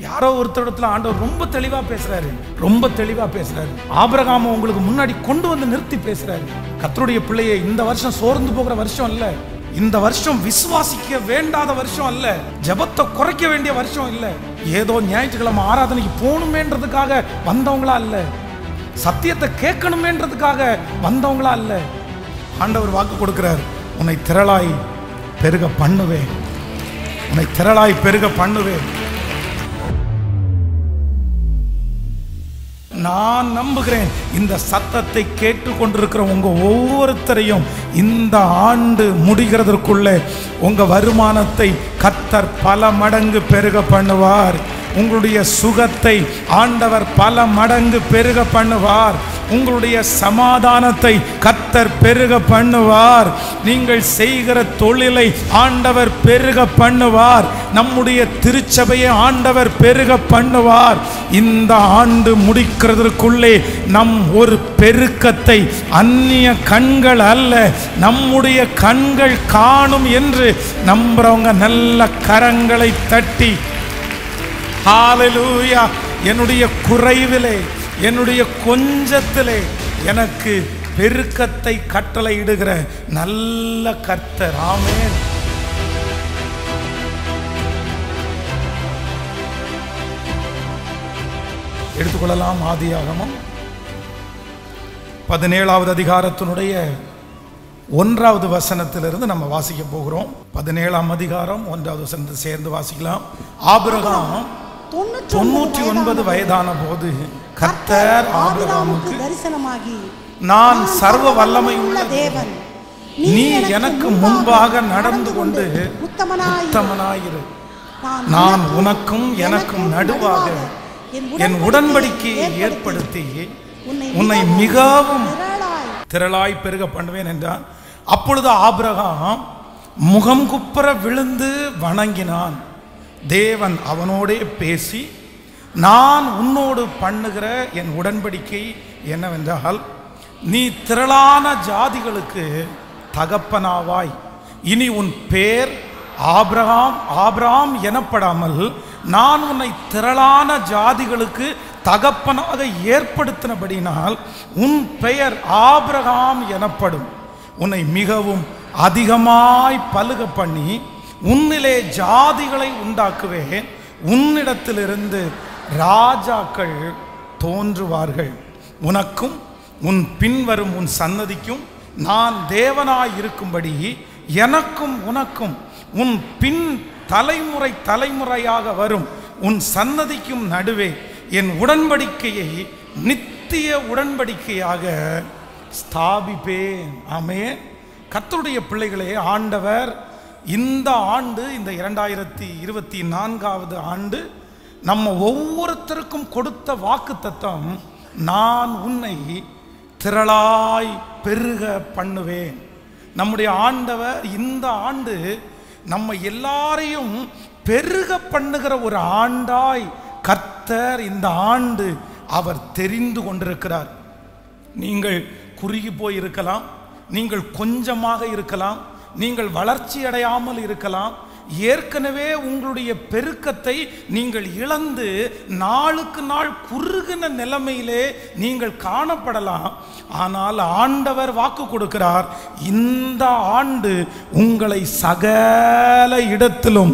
யாரோ ஒருத்தரிடத்துல ஆண்டவர் ரொம்ப தெளிவா பேசுறாரு ரொம்ப தெளிவா பேசுறாரு ஆபிரகாம உங்களுக்கு முன்னாடி கொண்டு வந்து நிறுத்தி பேசுறாரு கர்த்தருடைய பிள்ளையை இந்த வருஷம் சோர்ந்து போகிற வருஷம் இல்ல இந்த வருஷம் விசுவாசிக்க வேண்டாத வருஷம் அல்ல ஜெபத்தை குறைக்க வேண்டிய வருஷம் இல்ல ஏதோ ஞாயிற்றுக்கிழமை ஆராதனைக்கு போகணுமேன்றதுக்காக வந்தவங்களா இல்ல சத்தியத்தை கேட்கணுமேன்றதுக்காக வந்தவங்களா இல்ல ஆண்டவர் வாக்கு கொடுக்கிறார் உன்னை திரளாய் பெருக பண்ணுவேன் உன்னை திரளாய் பெருக பண்ணுவேன் நான் நம்புகிறேன் இந்த சத்தத்தை கேட்டுக்கொண்டிருக்கிற உங்க ஒவ்வொருத்தரையும் இந்த ஆண்டு முடிகிறதற்குள்ளே உங்க வருமானத்தை கத்தர் பல மடங்கு பெருக பண்ணுவார் உங்களுடைய சுகத்தை ஆண்டவர் பல மடங்கு பெருக பண்ணுவார் உங்களுடைய சமாதானத்தை கத்தர் பெருக பண்ணுவார் நீங்கள் செய்கிற தொழிலை ஆண்டவர் பெருக பண்ணுவார் நம்முடைய திருச்சபையை ஆண்டவர் பெருக பண்ணுவார் இந்த ஆண்டு முடிக்கிறதற்குள்ளே நம் ஒரு பெருக்கத்தை அந்நிய கண்கள் அல்ல நம்முடைய கண்கள் காணும் என்று நம்புறவங்க நல்ல கரங்களை தட்டி ஹalleluya என்னுடைய குறைவிலே என்னுடைய கொஞ்சத்திலே எனக்கு பெருக்கத்தை கட்டளையிடுகிற நல்ல கர்த்தர் ஆமென் எடுத்துக்கொள்ளலாம் ஆதியாகமம் பதினேழாவது அதிகாரத்தினுடைய ஒன்றாவது வசனத்திலிருந்து நம்ம வாசிக்க போகிறோம் பதினேழாம் அதிகாரம் ஒன்றாவது வசனத்தை சேர்ந்து வாசிக்கலாம் ஆபிரகாம் தொண்ணூற்றி ஒன்பது வயதான போது கர்த்தர் ஆபிரகாமுக்கு தரிசனமாகி நான் சர்வ வல்லமை உள்ள தேவன் நீ எனக்கு முன்பாக நடந்து கொண்டு உத்தமனாய் உத்தமனாயிரு நான் உனக்கும் எனக்கும் நடுவாக என் உடன்படிக்கையை ஏற்படுத்தி உன்னை மிகவும் திரளாய் திரளாய் பெருக பண்ணுவேன் என்றான் அப்பொழுது ஆபிரகாம் முகம் குப்புற விழுந்து வணங்கினான் தேவன் அவனோடே பேசி நான் உன்னோடு பண்ணுகிற என் உடன்படிக்கை என்னவென்றால் நீ திரளான ஜாதிகளுக்கு தகப்பனாவாய் இனி உன் பேர் ஆபிரகாம் ஆபிரகாம் எனப்படாமல் நான் உன்னை திரளான ஜாதிகளுக்கு தகப்பனாக ஏற்படுத்தினபடினால் உன் பெயர் ஆபிரகாம் எனப்படும் உன்னை மிகவும் அதிகமாய் பலுக பண்ணி உன்னிலே ஜாதிகளை உண்டாக்குவேன் உன்னிடத்திலிருந்து ராஜாக்கள் தோன்றுவார்கள் உனக்கும் உன் பின்வரும் உன் சன்னதிக்கும் நான் தேவனாய் இருக்கும்படி எனக்கும் உனக்கும் உன் பின் தலைமுறை தலைமுறையாக வரும் உன் சன்னதிக்கும் நடுவே என் உடன்படிக்கையை நித்திய உடன்படிக்கையாக ஸ்தாபிப்பேன் ஆமென் கர்த்தருடைய பிள்ளைகளே ஆண்டவர் இந்த ஆண்டு இந்த இரண்டாயிரத்தி இருபத்தி நான்காவது ஆண்டு நம்ம ஒவ்வொருத்தருக்கும் கொடுத்த வாக்கு தத்தம் நான் உன்னை திரளாய் பெருக பண்ணுவேன் நம்முடைய ஆண்டவர் இந்த ஆண்டு நம்ம எல்லாரையும் பெருக பண்ணுகிற ஒரு ஆண்டாய் கர்த்தர் இந்த ஆண்டு அவர் தெரிந்து கொண்டிருக்கிறார் நீங்கள் குறுகி போய் இருக்கலாம் நீங்கள் கொஞ்சமாக இருக்கலாம் நீங்கள் வளர்ச்சி அடையாமல் இருக்கலாம் ஏற்கனவே உங்களுடைய பெருக்கத்தை நீங்கள் இழந்து நாளுக்கு நாள் குறுகின நிலைமையிலே நீங்கள் காணப்படலாம் ஆனால் ஆண்டவர் வாக்கு கொடுக்கிறார் இந்த ஆண்டு உங்களை சகல இடத்திலும்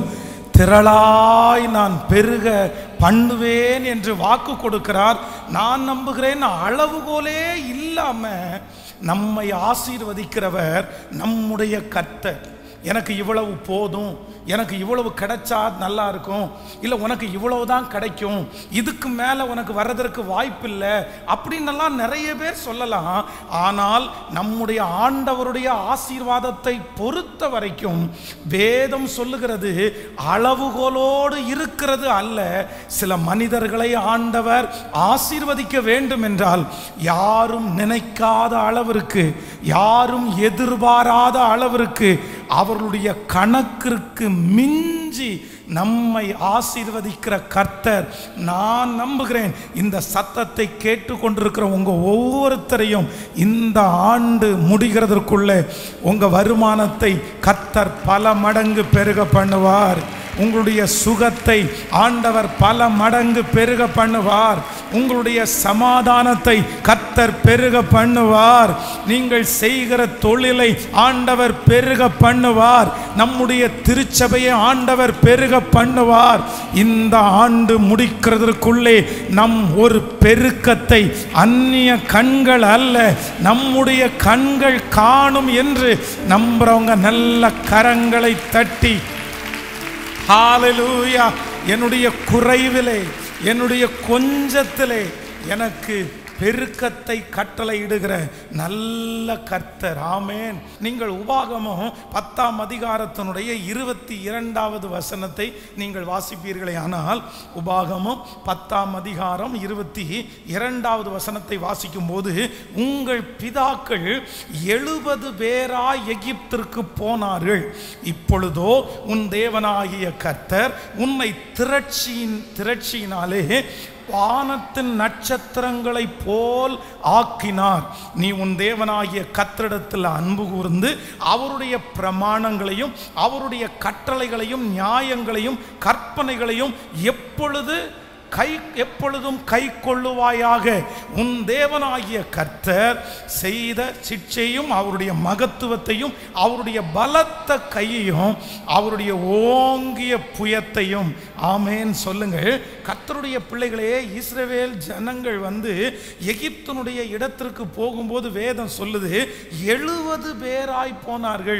திரளாய் நான் பெருக பண்ணுவேன் என்று வாக்கு கொடுக்கிறார் நான் நம்புகிறேன் அளவுகோலே இல்லாம நம்மை ஆசீர்வதிக்கிறவர் நம்முடைய கர்த்தர் எனக்கு இவ்வளவு போதும் எனக்கு இவ்வளவு கிடைச்சா நல்லா இருக்கும் இல்லை உனக்கு இவ்வளவு தான் கிடைக்கும் இதுக்கு மேலே உனக்கு வர்றதற்கு வாய்ப்பில்லை அப்படின்னெல்லாம் நிறைய பேர் சொல்லலாம் ஆனால் நம்முடைய ஆண்டவருடைய ஆசீர்வாதத்தை பொறுத்த வரைக்கும் வேதம் சொல்லுகிறது அளவுகோலோடு இருக்கிறது அல்ல சில மனிதர்களை ஆண்டவர் ஆசீர்வதிக்க வேண்டும் என்றால் யாரும் நினைக்காத அளவிற்கு யாரும் எதிர்பாராத அளவிற்கு அவர்களுடைய கணக்கிற்கு மிஞ்சி நம்மை ஆசீர்வதிக்கிற கர்த்தர் நான் நம்புகிறேன் இந்த சத்தத்தை கேட்டுக்கொண்டிருக்கிற உங்க ஒவ்வொருத்தரையும் இந்த ஆண்டு முடிகிறதற்குள்ளே உங்க வருமானத்தை கர்த்தர் பல மடங்கு பெருக பண்ணுவார் உங்களுடைய சுகத்தை ஆண்டவர் பல மடங்கு பெருக பண்ணுவார் உங்களுடைய சமாதானத்தை கத்தர் பெருக பண்ணுவார் நீங்கள் செய்கிற தொழிலை ஆண்டவர் பெருக பண்ணுவார் நம்முடைய திருச்சபையை ஆண்டவர் பெருக பண்ணுவார் இந்த ஆண்டு முடிக்கிறதற்குள்ளே நம் ஒரு பெருக்கத்தை அந்நிய கண்கள் அல்ல நம்முடைய கண்கள் காணும் என்று நம்புறவங்க நல்ல கரங்களை தட்டி ஹalleluya என்னுடைய குறைவிலே என்னுடைய கொஞ்சத்திலே எனக்கு பெருக்கத்தை கட்டளையிடுகிற நல்ல கர்த்தர் ஆமேன் நீங்கள் உபாகமம் பத்தாம் அதிகாரத்தினுடைய இருபத்தி இரண்டாவது வசனத்தை நீங்கள் வாசிப்பீர்களே ஆனால் உபாகமம் பத்தாம் அதிகாரம் இருபத்தி இரண்டாவது வசனத்தை வாசிக்கும் போது உங்கள் பிதாக்கள் எழுபது பேராய் எகிப்திற்கு போனார்கள் இப்பொழுதோ உன் தேவனாகிய கர்த்தர் உன்னை திரட்சியின் திரட்சியினாலே வானத்தின் நட்சத்திரங்களைப் போல் ஆக்கினார் நீ உன் தேவனாகிய கத்திரிடத்தில் அன்பு கூர்ந்து அவருடைய பிரமாணங்களையும் அவருடைய கட்டளைகளையும் நியாயங்களையும் கற்பனைகளையும் எப்பொழுது கை எப்பொழுதும் கை கொள்ளுவாயாக உன் தேவனாகிய கர்த்தர் செய்த சிக்ஷையும் அவருடைய மகத்துவத்தையும் அவருடைய பலத்த கையையும் அவருடைய ஓங்கிய புயத்தையும் ஆமேன் சொல்லுங்கள் கர்த்தருடைய பிள்ளைகளே இஸ்ரவேல் ஜனங்கள் வந்து எகிப்தினுடைய இடத்திற்கு போகும்போது வேதம் சொல்லுது எழுபது பேராய் போனார்கள்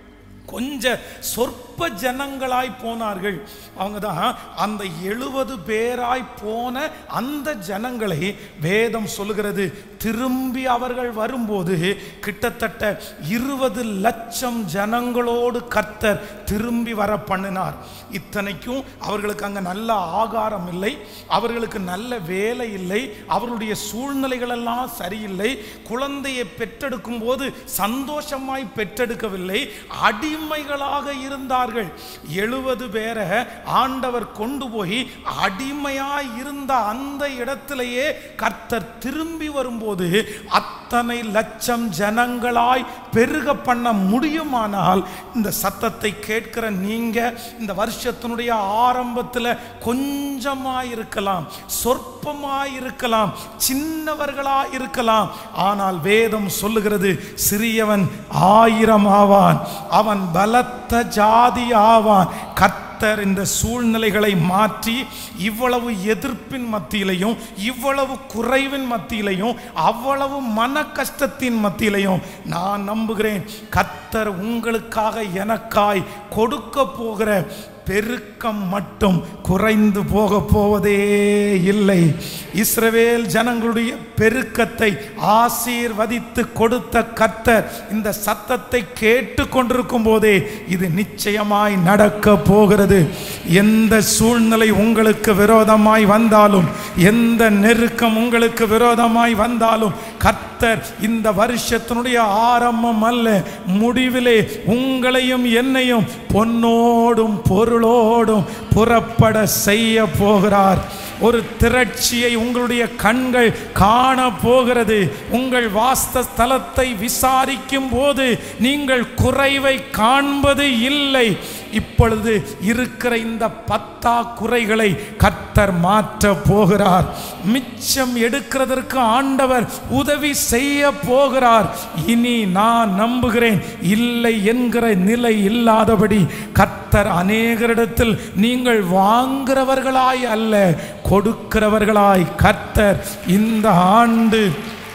கொஞ்ச சொற்ப ஜனங்களாய் போனார்கள் அவங்க தான் அந்த எழுபது பேராய் போன அந்த ஜனங்களை வேதம் சொல்லுகிறது திரும்பி அவர்கள் வரும்போது கிட்டத்தட்ட இருபது லட்சம் ஜனங்களோடு கர்த்தர் திரும்பி வர பண்ணினார் இத்தனைக்கும் அவர்களுக்கு அங்கே நல்ல ஆகாரம் இல்லை அவர்களுக்கு நல்ல வேலை இல்லை அவர்களுடைய சூழ்நிலைகள் எல்லாம் சரியில்லை குழந்தையை பெற்றெடுக்கும் போது சந்தோஷமாய் பெற்றெடுக்கவில்லை அடிமைகளாக இருந்தார்கள் எழுபது பேரை ஆண்டவர் கொண்டு போய் அடிமையாய் இருந்த அந்த இடத்திலேயே கர்த்தர் திரும்பி வரும்போது அத்தனை லட்சம் ஜனங்களாய் பெருக பண்ண முடியுமானால் இந்த சத்தத்தை கேட்கிற நீங்க இந்த வருஷத்தினுடைய ஆரம்பத்தில் கொஞ்சமாய் இருக்கலாம் சொற்பமாய் இருக்கலாம் சின்னவர்களாய் இருக்கலாம் ஆனால் வேதம் சொல்லுகிறது சிறியவன் ஆயிரம் ஆவான் அவன் பலத்த ஜாதி ஆவான் கர்த்தர் இந்த சூழ்நிலைகளை மாற்றி இவ்வளவு எதிர்ப்பின் மத்தியிலையும் இவ்வளவு குறைவின் மத்தியிலையும் அவ்வளவு மன கஷ்டத்தின் மத்தியிலையும் நான் நம்புகிறேன் கர்த்தர் உங்களுக்காக எனக்காய் கொடுக்க போகிற பெருக்கம் மட்டும் குறைந்து போக போவதே இல்லை இஸ்ரவேல் ஜனங்களுடைய பெருக்கத்தை ஆசீர்வதித்து கொடுத்த கர்த்தர் இந்த சத்தத்தை கேட்டு கொண்டிருக்கும் போதே இது நிச்சயமாய் நடக்க போகிறது எந்த சூழ்நிலை உங்களுக்கு விரோதமாய் வந்தாலும் எந்த நெருக்கம் உங்களுக்கு விரோதமாய் வந்தாலும் கர்த்தர் இந்த வருஷத்தினுடைய ஆரம்பம் அல்ல முடிவிலே உங்களையும் என்னையும் பொன்னோடும் பொருளோடும் புறப்பட செய்ய போகிறார் ஒரு திரட்சியை உங்களுடைய கண்கள் காண போகிறது உங்கள் வாஸ்த ஸ்தலத்தை விசாரிக்கும் போது நீங்கள் குறைவை காண்பது இல்லை இப்பொழுது இருக்கிற இந்த பத்தா குறைகளை கர்த்தர் மாற்ற போகிறார் மிச்சம் எடுக்கிறதற்கு ஆண்டவர் உதவி செய்ய போகிறார் இனி நான் நம்புகிறேன் இல்லை என்கிற நிலை இல்லாதபடி கர்த்தர் அநேகரிடத்தில் நீங்கள் வாங்குறவர்களாய் அல்ல கொடுக்கிறவர்களாய் கர்த்தர் இந்த ஆண்டு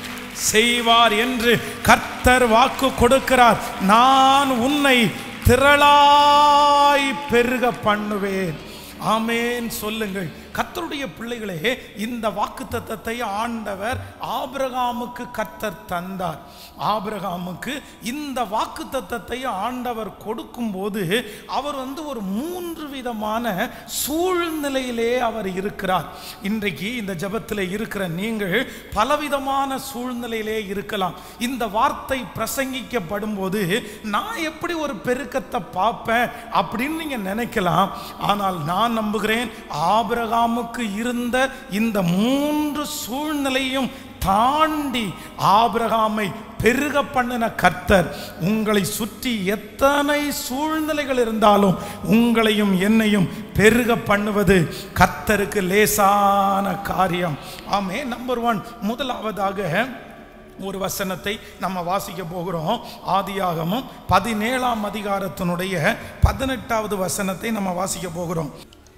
செய்வார் என்று கர்த்தர் வாக்கு கொடுக்கிறார் நான் உன்னை திரளாய் பெருக பண்ணுவேன் ஆமேன் சொல்லுங்கள் கர்த்தருடைய பிள்ளைகளே இந்த வாக்கு தத்தத்தை ஆண்டவர் ஆபிரகாமுக்கு கர்த்தர் தந்தார் ஆபிரகாமுக்கு இந்த வாக்கு தத்தத்தை ஆண்டவர் கொடுக்கும்போது அவர் வந்து ஒரு மூன்று விதமான சூழ்நிலையிலே அவர் இருக்கிறார் இன்றைக்கு இந்த ஜபத்தில் இருக்கிற நீங்கள் பலவிதமான சூழ்நிலையிலே இருக்கலாம் இந்த வார்த்தை பிரசங்கிக்கப்படும் போது நான் எப்படி ஒரு பெருக்கத்தை பார்ப்பேன் அப்படின்னு நீங்க நினைக்கலாம் ஆனால் நான் நம்புகிறேன் ஆபிரகாமுக்கு இருந்த இந்த மூன்று சூழ்நிலையும் தாண்டி ஆபிரகாமை பெருக பண்ணின கர்த்தர் உங்களை சுற்றி எத்தனை சூழ்நிலைகள் இருந்தாலும் உங்களையும் என்னையும் பெருக பண்ணுவது கர்த்தருக்கு லேசான காரியம் ஆமே நம்பர் ஒன் முதலாவதாக ஒரு வசனத்தை நம்ம வாசிக்க போகிறோம் ஆதியாகமும் பதினேழாம் அதிகாரத்தினுடைய பதினெட்டாவது வசனத்தை நம்ம வாசிக்க போகிறோம்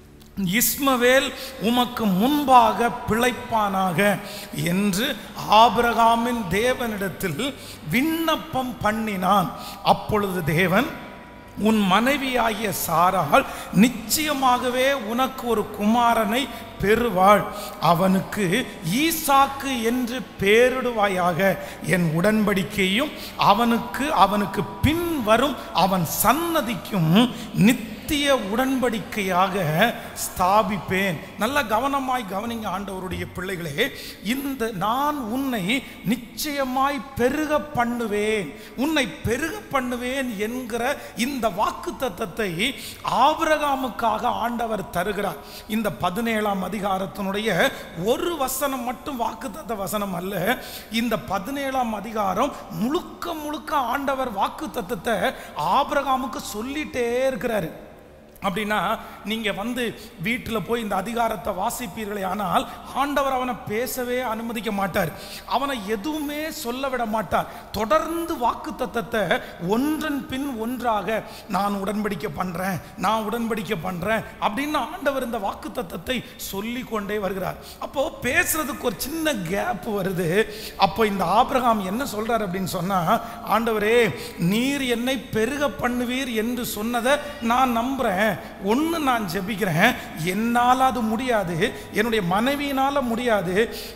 இஸ்மவேல் உமக்கு முன்பாக பிழைப்பானாக என்று ஆபிரகாமின் தேவனிடத்தில் விண்ணப்பம் பண்ணினான் அப்பொழுது தேவன் உன் மனைவியாகிய சாரால் நிச்சயமாகவே உனக்கு ஒரு குமாரனை பெறுவாள் அவனுக்கு ஈசாக்கு என்று பேரிடுவாயாக என் உடன்படிக்கையும் அவனுக்கு அவனுக்கு பின் வரும் அவன் சன்னதிக்கும் நித்திய உடன்படிக்கையாக ஸ்தாபிப்பேன் நல்ல கவனமாய் கவனிங்க ஆண்டவருடைய பிள்ளைகளே இந்த நான் உன்னை நிச்சயமாய் பெருக பண்ணுவேன் உன்னை பெருக பண்ணுவேன் என்கிற இந்த வாக்கு தத்தத்தை ஆபிரகாமுக்காக ஆண்டவர் தருகிறார் இந்த பதினேழாம் அதிகாரத்தினுடைய ஒரு வசனம் மட்டும் வாக்குத்தத்த வசனம் அல்ல இந்த பதினேழாம் அதிகாரம் முழுக்க முழுக்க ஆண்டவர் வாக்கு தத்தத்தை ஆபிரகாமுக்கு சொல்லிட்டே இருக்கிறாரு அப்படின்னா நீங்கள் வந்து வீட்டில் போய் இந்த அதிகாரத்தை வாசிப்பீர்களே ஆனால் ஆண்டவர் அவனை பேசவே அனுமதிக்க மாட்டார் அவனை எதுவுமே சொல்ல விட மாட்டார் தொடர்ந்து வாக்கு தத்தத்தை ஒன்றன் பின் ஒன்றாக நான் உடன்படிக்கை பண்ணுறேன் நான் உடன்படிக்கை பண்ணுறேன் அப்படின்னு ஆண்டவர் இந்த வாக்கு தத்தத்தை சொல்லி கொண்டே வருகிறார் அப்போ பேசுறதுக்கு ஒரு சின்ன கேப் வருது அப்போ இந்த ஆபிரகாம் என்ன சொல்றார் அப்படின்னு சொன்னா ஆண்டவரே நீர் என்னை பெருக பண்ணுவீர் என்று சொன்னதை நான் நம்புறேன் ஒன்று நான் ஜெபிக்கிறேன் என்னால் அது முடியாது என்னுடைய மனைவியினால முடியாது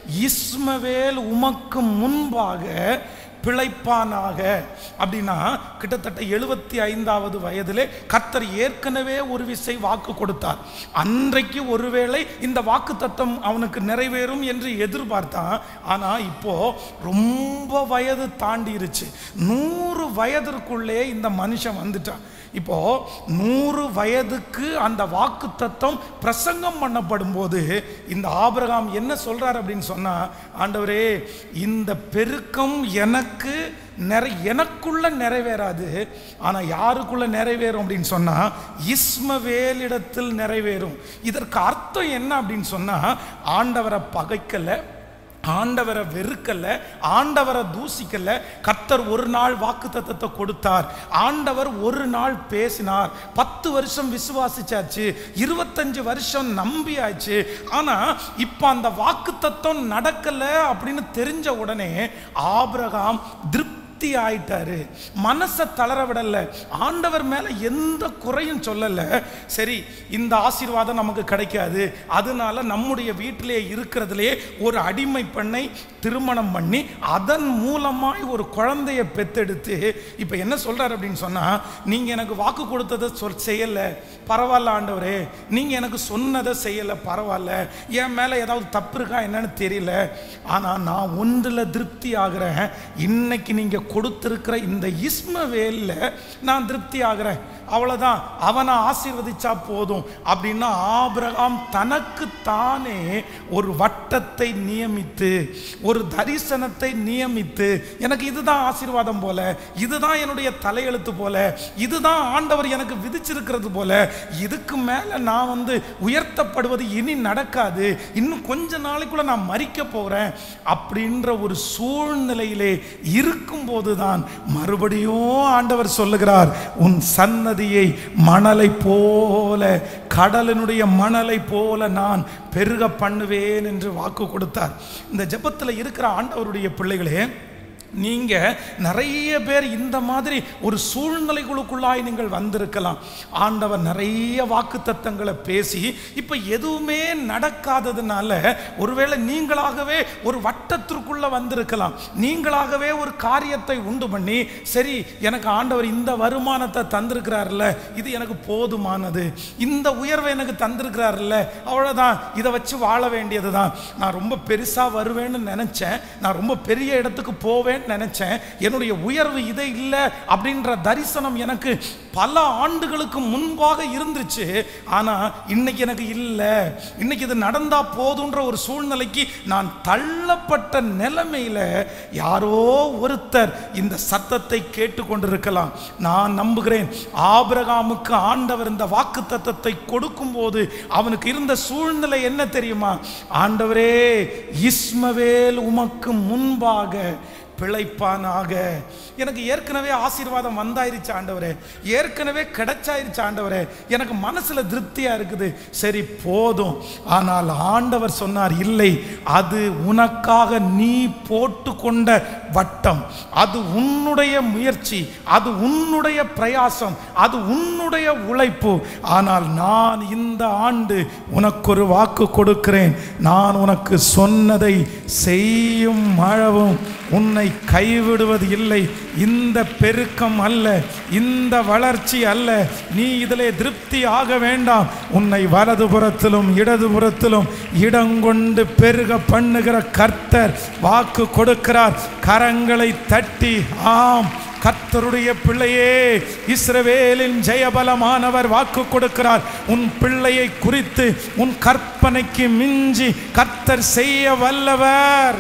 இஸ்மவேல் உமக்கு முன்பாக பிழைப்பானாக அப்படின்னா கிட்டத்தட்ட எழுபத்தி ஐந்தாவது வயதிலே கர்த்தர் ஏற்கனவே ஒரு விசை வாக்கு கொடுத்தார் அன்றைக்கு ஒருவேளை இந்த வாக்கு தத்தம் அவனுக்கு நிறைவேறும் என்று எதிர்பார்த்தான் ஆனா இப்போ ரொம்ப வயது தாண்டிருச்சு நூறு வயதிற்குள்ளே இந்த மனுஷன் வந்துட்டான் இப்போ நூறு வயதுக்கு அந்த வாக்கு தத்தம் பிரசங்கம் பண்ணப்படும் போது இந்த ஆபிரகாம் என்ன சொல்றார் அப்படின்னு சொன்னா ஆண்டவரே இந்த பெருக்கம் எனக்கு நிறை எனக்குள்ள நிறைவேறாது ஆனா யாருக்குள்ள நிறைவேறும் அப்படின்னு சொன்னா இஸ்மவேலிடத்தில் நிறைவேறும் இதற்கு அர்த்தம் என்ன அப்படின்னு சொன்னா ஆண்டவரை பகைக்கல ஆண்டவரை வெறுக்கல ஆண்டவரை தூசிக்கல கர்த்தர் ஒரு நாள் வாக்கு தத்தத்தை கொடுத்தார் ஆண்டவர் ஒரு நாள் பேசினார் பத்து வருஷம் விசுவாசிச்சாச்சு இருபத்தஞ்சு வருஷம் நம்பியாச்சு ஆனா இப்ப அந்த வாக்கு தத்தம் நடக்கல அப்படின்னு தெரிஞ்ச உடனே ஆபிரகாம் திருப்தி திருப்தி ஆயிட்டாரு மனசை தளர விடல ஆண்டவர் மேல எந்த குறையும் சொல்லல சரி இந்த ஆசீர்வாதம் நமக்கு கிடைக்காது அதனால நம்முடைய வீட்டிலே இருக்கிறதுலே ஒரு அடிமை பெண்ணை திருமணம் பண்ணி அதன் மூலமாய் ஒரு குழந்தைய பெத்தெடுத்து இப்போ என்ன சொல்றாரு அப்படின்னு சொன்னா நீங்க எனக்கு வாக்கு கொடுத்ததை சொல் செய்யல பரவாயில்ல ஆண்டவரே நீங்க எனக்கு சொன்னதை செய்யல பரவாயில்ல என் மேல ஏதாவது தப்பு இருக்கா என்னன்னு தெரியல ஆனா நான் ஒன்றுல திருப்தி ஆகிறேன் இன்னைக்கு நீங்க கொடுத்திருக்கிற இந்த இஸ்மவேல்ல நான் திருப்தி ஆகிறேன் அவ்வளவுதான் அவனை ஆசீர்வதிச்சா போதும் அப்படின்னா ஆபிரகாம் தனக்கு தானே ஒரு வட்டத்தை நியமித்து ஒரு தரிசனத்தை நியமித்து எனக்கு இதுதான் ஆசீர்வாதம் போல இதுதான் என்னுடைய தலையெழுத்து போல இதுதான் ஆண்டவர் எனக்கு விதிச்சிருக்கிறது போல இதுக்கு மேல நான் வந்து உயர்த்தப்படுவது இனி நடக்காது இன்னும் கொஞ்ச நாளைக்குள்ள நான் மறிக்க போறேன் அப்படின்ற ஒரு சூழ்நிலையிலே இருக்கும்போது தான் மறுபடியும் ஆண்டவர் சொல்லுகிறார் உன் சன்னதியை மணலை போல கடலினுடைய மணலை போல நான் பெருக பண்ணுவேன் என்று வாக்கு கொடுத்தார் இந்த ஜெபத்தில் இருக்கிற ஆண்டவருடைய பிள்ளைகளே நீங்க நிறைய பேர் இந்த மாதிரி ஒரு சூழ்நிலைகளுக்குள்ளாய் நீங்கள் வந்திருக்கலாம் ஆண்டவர் நிறைய வாக்கு தத்தங்களை பேசி இப்ப எதுவுமே நடக்காததுனால ஒருவேளை நீங்களாகவே ஒரு வட்டத்திற்குள்ள வந்திருக்கலாம் நீங்களாகவே ஒரு காரியத்தை உண்டு பண்ணி சரி எனக்கு ஆண்டவர் இந்த வருமானத்தை தந்திருக்கிறார்ல இது எனக்கு போதுமானது இந்த உயர்வை எனக்கு தந்திருக்கிறார்ல அவ்வளவுதான் இதை வச்சு வாழ வேண்டியதுதான் நான் ரொம்ப பெருசா வருவேன்னு நினைச்சேன் நான் ரொம்ப பெரிய இடத்துக்கு போவேன் போவேன்னு நினைச்சேன் என்னுடைய உயர்வு இதே இல்லை அப்படின்ற தரிசனம் எனக்கு பல ஆண்டுகளுக்கு முன்பாக இருந்துச்சு ஆனா இன்னைக்கு எனக்கு இல்லை இன்னைக்கு இது நடந்தா போதுன்ற ஒரு சூழ்நிலைக்கு நான் தள்ளப்பட்ட நிலைமையில யாரோ ஒருத்தர் இந்த சத்தத்தை கேட்டுக்கொண்டிருக்கலாம் நான் நம்புகிறேன் ஆபிரகாமுக்கு ஆண்டவர் இந்த வாக்கு தத்தத்தை கொடுக்கும்போது அவனுக்கு இருந்த சூழ்நிலை என்ன தெரியுமா ஆண்டவரே இஸ்மவேல் உமக்கு முன்பாக பிழைப்பானாக எனக்கு ஏற்கனவே ஆசீர்வாதம் வந்தாயிருச்சு ஆண்டவரே ஏற்கனவே கிடைச்சாயிருச்சு ஆண்டவரே எனக்கு மனசுல திருப்தியா இருக்குது சரி போதும் ஆனால் ஆண்டவர் சொன்னார் இல்லை அது உனக்காக நீ போட்டுக்கொண்ட வட்டம் அது உன்னுடைய முயற்சி அது உன்னுடைய பிரயாசம் அது உன்னுடைய உழைப்பு ஆனால் நான் இந்த ஆண்டு உனக்கு ஒரு வாக்கு கொடுக்கிறேன் நான் உனக்கு சொன்னதை செய்யும் அளவும் உன்னை கைவிடுவது இல்லை இந்த பெருக்கம் அல்ல இந்த வளர்ச்சி அல்ல நீ இதிலே திருப்தி ஆக வேண்டாம் உன்னை வலதுபுறத்திலும் இடதுபுறத்திலும் இடங்கொண்டு பெருக பண்ணுகிற கர்த்தர் வாக்கு கொடுக்கிறார் கரங்களை தட்டி ஆம் கர்த்தருடைய பிள்ளையே இஸ்ரவேலின் ஜெயபலமானவர் வாக்கு கொடுக்கிறார் உன் பிள்ளையை குறித்து உன் கற்பனைக்கு மிஞ்சி கர்த்தர் செய்ய வல்லவர்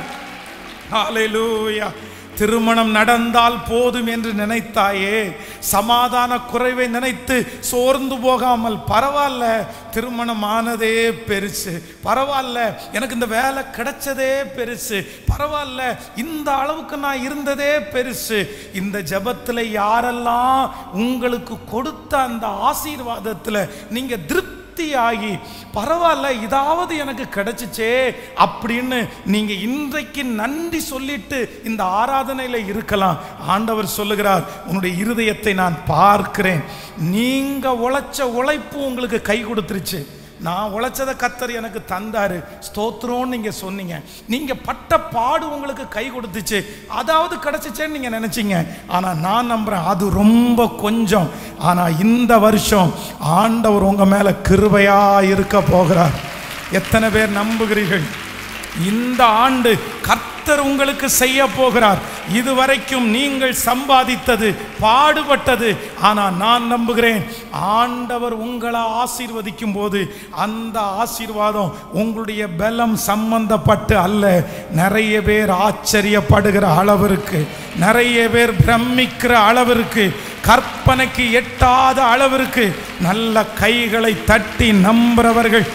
ஹalleluya திருமணம் நடந்தால் போதும் என்று நினைத்தாயே சமாதான குறைவை நினைத்து சோர்ந்து போகாமல் பரவாயில்ல திருமணம் ஆனதே பெருசு பரவாயில்ல எனக்கு இந்த வேலை கிடைச்சதே பெருசு பரவாயில்ல இந்த அளவுக்கு நான் இருந்ததே பெருசு இந்த ஜெபத்தில் யாரெல்லாம் உங்களுக்கு கொடுத்த அந்த ஆசீர்வாதத்தில் நீங்க திருப்தி திருப்தியாகி பரவாயில்ல இதாவது எனக்கு கிடைச்சிச்சே அப்படின்னு நீங்க இன்றைக்கு நன்றி சொல்லிட்டு இந்த ஆராதனையில இருக்கலாம் ஆண்டவர் சொல்லுகிறார் உன்னுடைய இருதயத்தை நான் பார்க்கிறேன் நீங்க உழைச்ச உழைப்பு உங்களுக்கு கை கொடுத்துருச்சு நான் உழைச்சதை கத்தர் எனக்கு தந்தாரு ஸ்தோத்திரம்னு நீங்க சொன்னீங்க நீங்க பட்ட பாடு உங்களுக்கு கை கொடுத்துச்சு அதாவது கிடைச்சிச்சேன்னு நீங்க நினைச்சீங்க ஆனா நான் நம்புறேன் அது ரொம்ப கொஞ்சம் ஆனா இந்த வருஷம் ஆண்டவர் உங்க மேல கிருபையா இருக்க போகிறார் எத்தனை பேர் நம்புகிறீர்கள் இந்த ஆண்டு கர்த்தர் உங்களுக்கு செய்ய போகிறார் இதுவரைக்கும் நீங்கள் சம்பாதித்தது பாடுபட்டது ஆனால் நான் நம்புகிறேன் ஆண்டவர் உங்களை ஆசீர்வதிக்கும் போது அந்த ஆசீர்வாதம் உங்களுடைய பலம் சம்பந்தப்பட்டு அல்ல நிறைய பேர் ஆச்சரியப்படுகிற அளவிற்கு நிறைய பேர் பிரமிக்கிற அளவிற்கு கற்பனைக்கு எட்டாத அளவிற்கு நல்ல கைகளை தட்டி நம்புறவர்கள்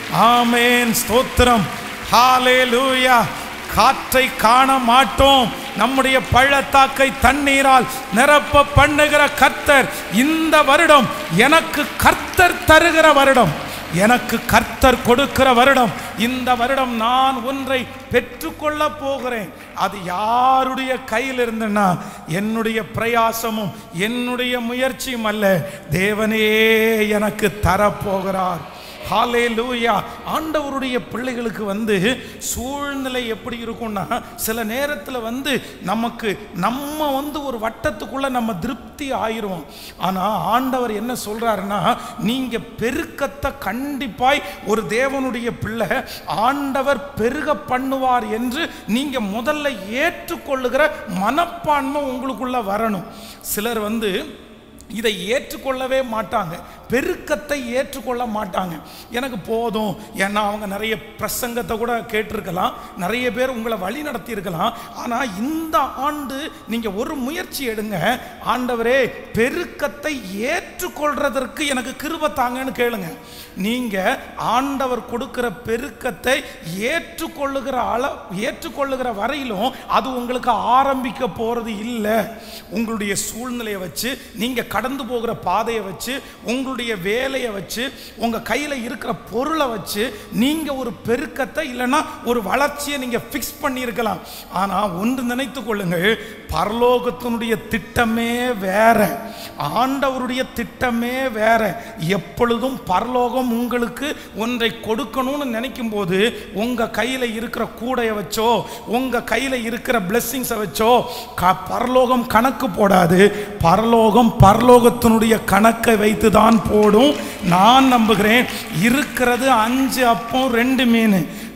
ஆமேன் ஸ்தோத்திரம் ஹalleluya காற்றை காண மாட்டோம் நம்முடைய பள்ளத்தாக்கை தண்ணீரால் நிரப்ப பண்ணுகிற கர்த்தர் இந்த வருடம் எனக்கு கர்த்தர் தருகிற வருடம் எனக்கு கர்த்தர் கொடுக்கிற வருடம் இந்த வருடம் நான் ஒன்றை பெற்றுக்கொள்ள போகிறேன் அது யாருடைய கையில் இருந்துன்னா என்னுடைய பிரயாசமும் என்னுடைய முயற்சியும் அல்ல தேவனே எனக்கு தரப்போகிறார் ஹாலே லூயா ஆண்டவருடைய பிள்ளைகளுக்கு வந்து சூழ்நிலை எப்படி இருக்கும்னா சில நேரத்தில் வந்து நமக்கு நம்ம வந்து ஒரு வட்டத்துக்குள்ள நம்ம திருப்தி ஆயிரும் ஆனால் ஆண்டவர் என்ன சொல்றாருன்னா நீங்க பெருக்கத்தை கண்டிப்பாய் ஒரு தேவனுடைய பிள்ளை ஆண்டவர் பெருக பண்ணுவார் என்று நீங்க முதல்ல ஏற்றுக்கொள்ளுகிற மனப்பான்மை உங்களுக்குள்ள வரணும் சிலர் வந்து இதை ஏற்றுக்கொள்ளவே மாட்டாங்க பெருக்கத்தை ஏற்றுக்கொள்ள மாட்டாங்க எனக்கு போதும் ஏன்னா அவங்க நிறைய பிரசங்கத்தை கூட கேட்டிருக்கலாம் நிறைய பேர் உங்களை வழி நடத்தியிருக்கலாம் ஆனால் இந்த ஆண்டு நீங்கள் ஒரு முயற்சி எடுங்க ஆண்டவரே பெருக்கத்தை ஏற்றுக்கொள்றதற்கு எனக்கு கிருப தாங்கன்னு கேளுங்க நீங்கள் ஆண்டவர் கொடுக்கிற பெருக்கத்தை ஏற்றுக்கொள்ளுகிற அள ஏற்றுக்கொள்ளுகிற வரையிலும் அது உங்களுக்கு ஆரம்பிக்க போகிறது இல்லை உங்களுடைய சூழ்நிலையை வச்சு நீங்கள் கடந்து போகிற பாதையை வச்சு உங்களுடைய வேலையை வச்சு உங்கள் கையில் இருக்கிற பொருளை வச்சு நீங்கள் ஒரு பெருக்கத்தை இல்லைன்னா ஒரு வளர்ச்சியை நீங்கள் ஃபிக்ஸ் பண்ணியிருக்கலாம் ஆனால் ஒன்று நினைத்து கொள்ளுங்கள் பரலோகத்தினுடைய திட்டமே வேற ஆண்டவருடைய திட்டமே வேற எப்பொழுதும் பரலோகம் உங்களுக்கு ஒன்றை கொடுக்கணும்னு நினைக்கும் போது உங்கள் கையில் இருக்கிற கூடையை வச்சோ உங்கள் கையில் இருக்கிற பிளெஸ்ஸிங்ஸை வச்சோ க பரலோகம் கணக்கு போடாது பரலோகம் பரலோகத்தினுடைய கணக்கை வைத்து தான் போடும் நான் நம்புகிறேன் இருக்கிறது அஞ்சு அப்பம் ரெண்டு மீன்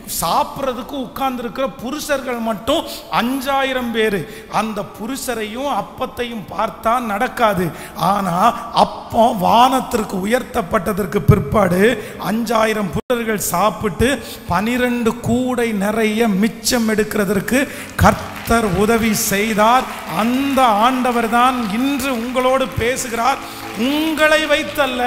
சாப்பிட்றதுக்கு உட்கார்ந்துருக்கிற புருஷர்கள் மட்டும் அஞ்சாயிரம் பேர் அந்த புருஷரையும் அப்பத்தையும் பார்த்தா நடக்காது ஆனா அப்போ வானத்திற்கு உயர்த்தப்பட்டதற்கு பிற்பாடு அஞ்சாயிரம் புருஷர்கள் சாப்பிட்டு பனிரெண்டு கூடை நிறைய மிச்சம் எடுக்கிறதற்கு கர்த்தர் உதவி செய்தார் அந்த ஆண்டவர் தான் இன்று உங்களோடு பேசுகிறார் உங்களை வைத்தல்ல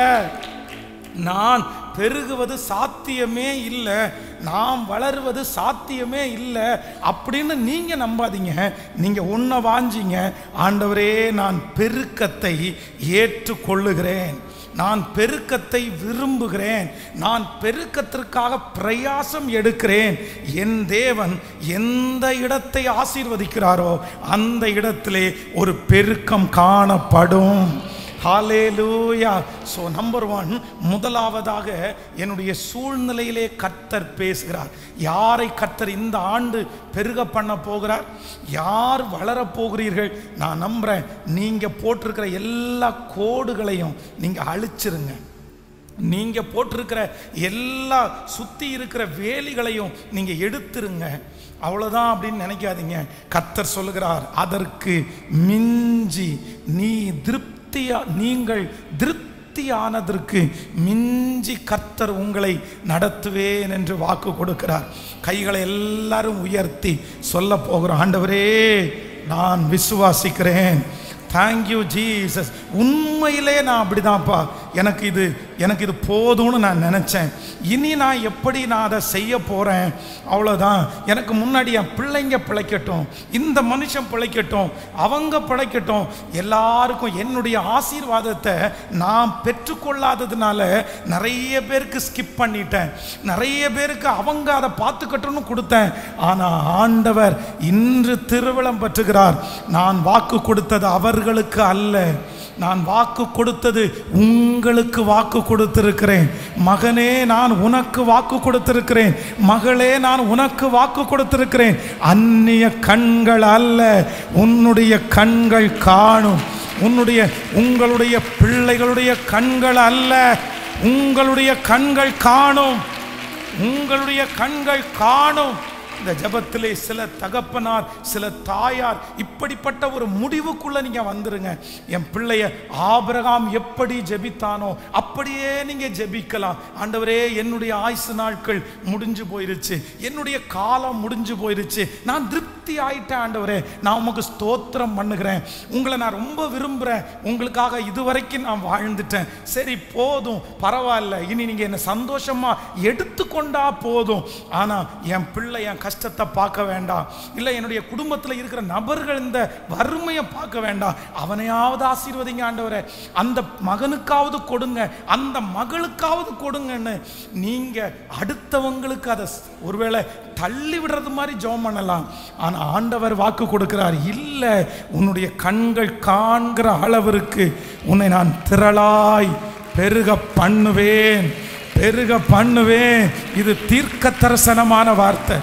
நான் பெருகுவது சாத்தியமே இல்லை நாம் வளருவது சாத்தியமே இல்லை அப்படின்னு நீங்க நம்பாதீங்க நீங்க ஒன்றை வாஞ்சிங்க ஆண்டவரே நான் பெருக்கத்தை ஏற்றுக்கொள்ளுகிறேன் நான் பெருக்கத்தை விரும்புகிறேன் நான் பெருக்கத்திற்காக பிரயாசம் எடுக்கிறேன் என் தேவன் எந்த இடத்தை ஆசீர்வதிக்கிறாரோ அந்த இடத்திலே ஒரு பெருக்கம் காணப்படும் ஹalleluya ஸோ நம்பர் ஒன் முதலாவதாக என்னுடைய சூழ்நிலையிலே கர்த்தர் பேசுகிறார் யாரை கர்த்தர் இந்த ஆண்டு பெருக பண்ண போகிறார் யார் வளரப் போகிறீர்கள் நான் நம்புறேன் நீங்க போட்டிருக்கிற எல்லா கோடுகளையும் நீங்க அழிச்சிருங்க நீங்க போட்டிருக்கிற எல்லா சுத்தி இருக்கிற வேலிகளையும் நீங்க எடுத்துருங்க அவ்வளவுதான் அப்படின்னு நினைக்காதீங்க கத்தர் சொல்லுகிறார் அதற்கு மிஞ்சி நீ திருப்தியா நீங்கள் திருப்தியானதற்கு மிஞ்சி கர்த்தர் உங்களை நடத்துவேன் என்று வாக்கு கொடுக்கிறார் கைகளை எல்லாரும் உயர்த்தி சொல்ல போகிறோம் ஆண்டவரே நான் விசுவாசிக்கிறேன் தேங்க்யூ ஜீசஸ் உண்மையிலே நான் அப்படிதான்ப்பா எனக்கு இது எனக்கு இது போதும்னு நான் நினச்சேன் இனி நான் எப்படி நான் அதை செய்ய போகிறேன் அவ்வளோதான் எனக்கு முன்னாடி என் பிள்ளைங்க பிழைக்கட்டும் இந்த மனுஷன் பிழைக்கட்டும் அவங்க பிழைக்கட்டும் எல்லாருக்கும் என்னுடைய ஆசீர்வாதத்தை நான் பெற்றுக்கொள்ளாததுனால நிறைய பேருக்கு ஸ்கிப் பண்ணிட்டேன் நிறைய பேருக்கு அவங்க அதை பார்த்துக்கட்டும்னு கொடுத்தேன் ஆனால் ஆண்டவர் இன்று திருவிழம் பற்றுகிறார் நான் வாக்கு கொடுத்தது அவர்களுக்கு அல்ல நான் வாக்கு கொடுத்தது உங்களுக்கு வாக்கு கொடுத்திருக்கிறேன் மகனே நான் உனக்கு வாக்கு கொடுத்திருக்கிறேன் மகளே நான் உனக்கு வாக்கு கொடுத்திருக்கிறேன் அந்நிய கண்கள் அல்ல உன்னுடைய கண்கள் காணும் உன்னுடைய உங்களுடைய பிள்ளைகளுடைய கண்கள் அல்ல உங்களுடைய கண்கள் காணும் உங்களுடைய கண்கள் காணும் இந்த ஜெபத்திலே சில தகப்பனார் சில தாயார் இப்படிப்பட்ட ஒரு முடிவுக்குள்ள நீங்க வந்துருங்க என் பிள்ளைய ஆபிரகாம் எப்படி ஜெபித்தானோ அப்படியே நீங்க ஜெபிக்கலாம் ஆண்டவரே என்னுடைய ஆயுசு நாட்கள் முடிஞ்சு போயிருச்சு என்னுடைய காலம் முடிஞ்சு போயிருச்சு நான் திருப்தி ஆயிட்டேன் ஆண்டவரே நான் உமக்கு ஸ்தோத்திரம் பண்ணுகிறேன் உங்களை நான் ரொம்ப விரும்புகிறேன் உங்களுக்காக இதுவரைக்கும் நான் வாழ்ந்துட்டேன் சரி போதும் பரவாயில்ல இனி நீங்க என்ன சந்தோஷமா எடுத்துக்கொண்டா போதும் ஆனா என் பிள்ளை என் கஷ்டத்தை பார்க்க வேண்டாம் இல்லை என்னுடைய குடும்பத்தில் இருக்கிற நபர்கள் இந்த வறுமையை பார்க்க வேண்டாம் அவனையாவது ஆசீர்வதிங்க ஆண்டவரே அந்த மகனுக்காவது கொடுங்க அந்த மகளுக்காவது கொடுங்கன்னு நீங்க அடுத்தவங்களுக்கு அதை ஒருவேளை தள்ளி விடுறது மாதிரி ஜெபம் பண்ணலாம் ஆனா ஆண்டவர் வாக்கு கொடுக்கிறார் இல்லை உன்னுடைய கண்கள் காண்கிற அளவிற்கு உன்னை நான் திரளாய் பெருக பண்ணுவேன் பெருக பண்ணுவேன் இது தீர்க்க தரிசனமான வார்த்தை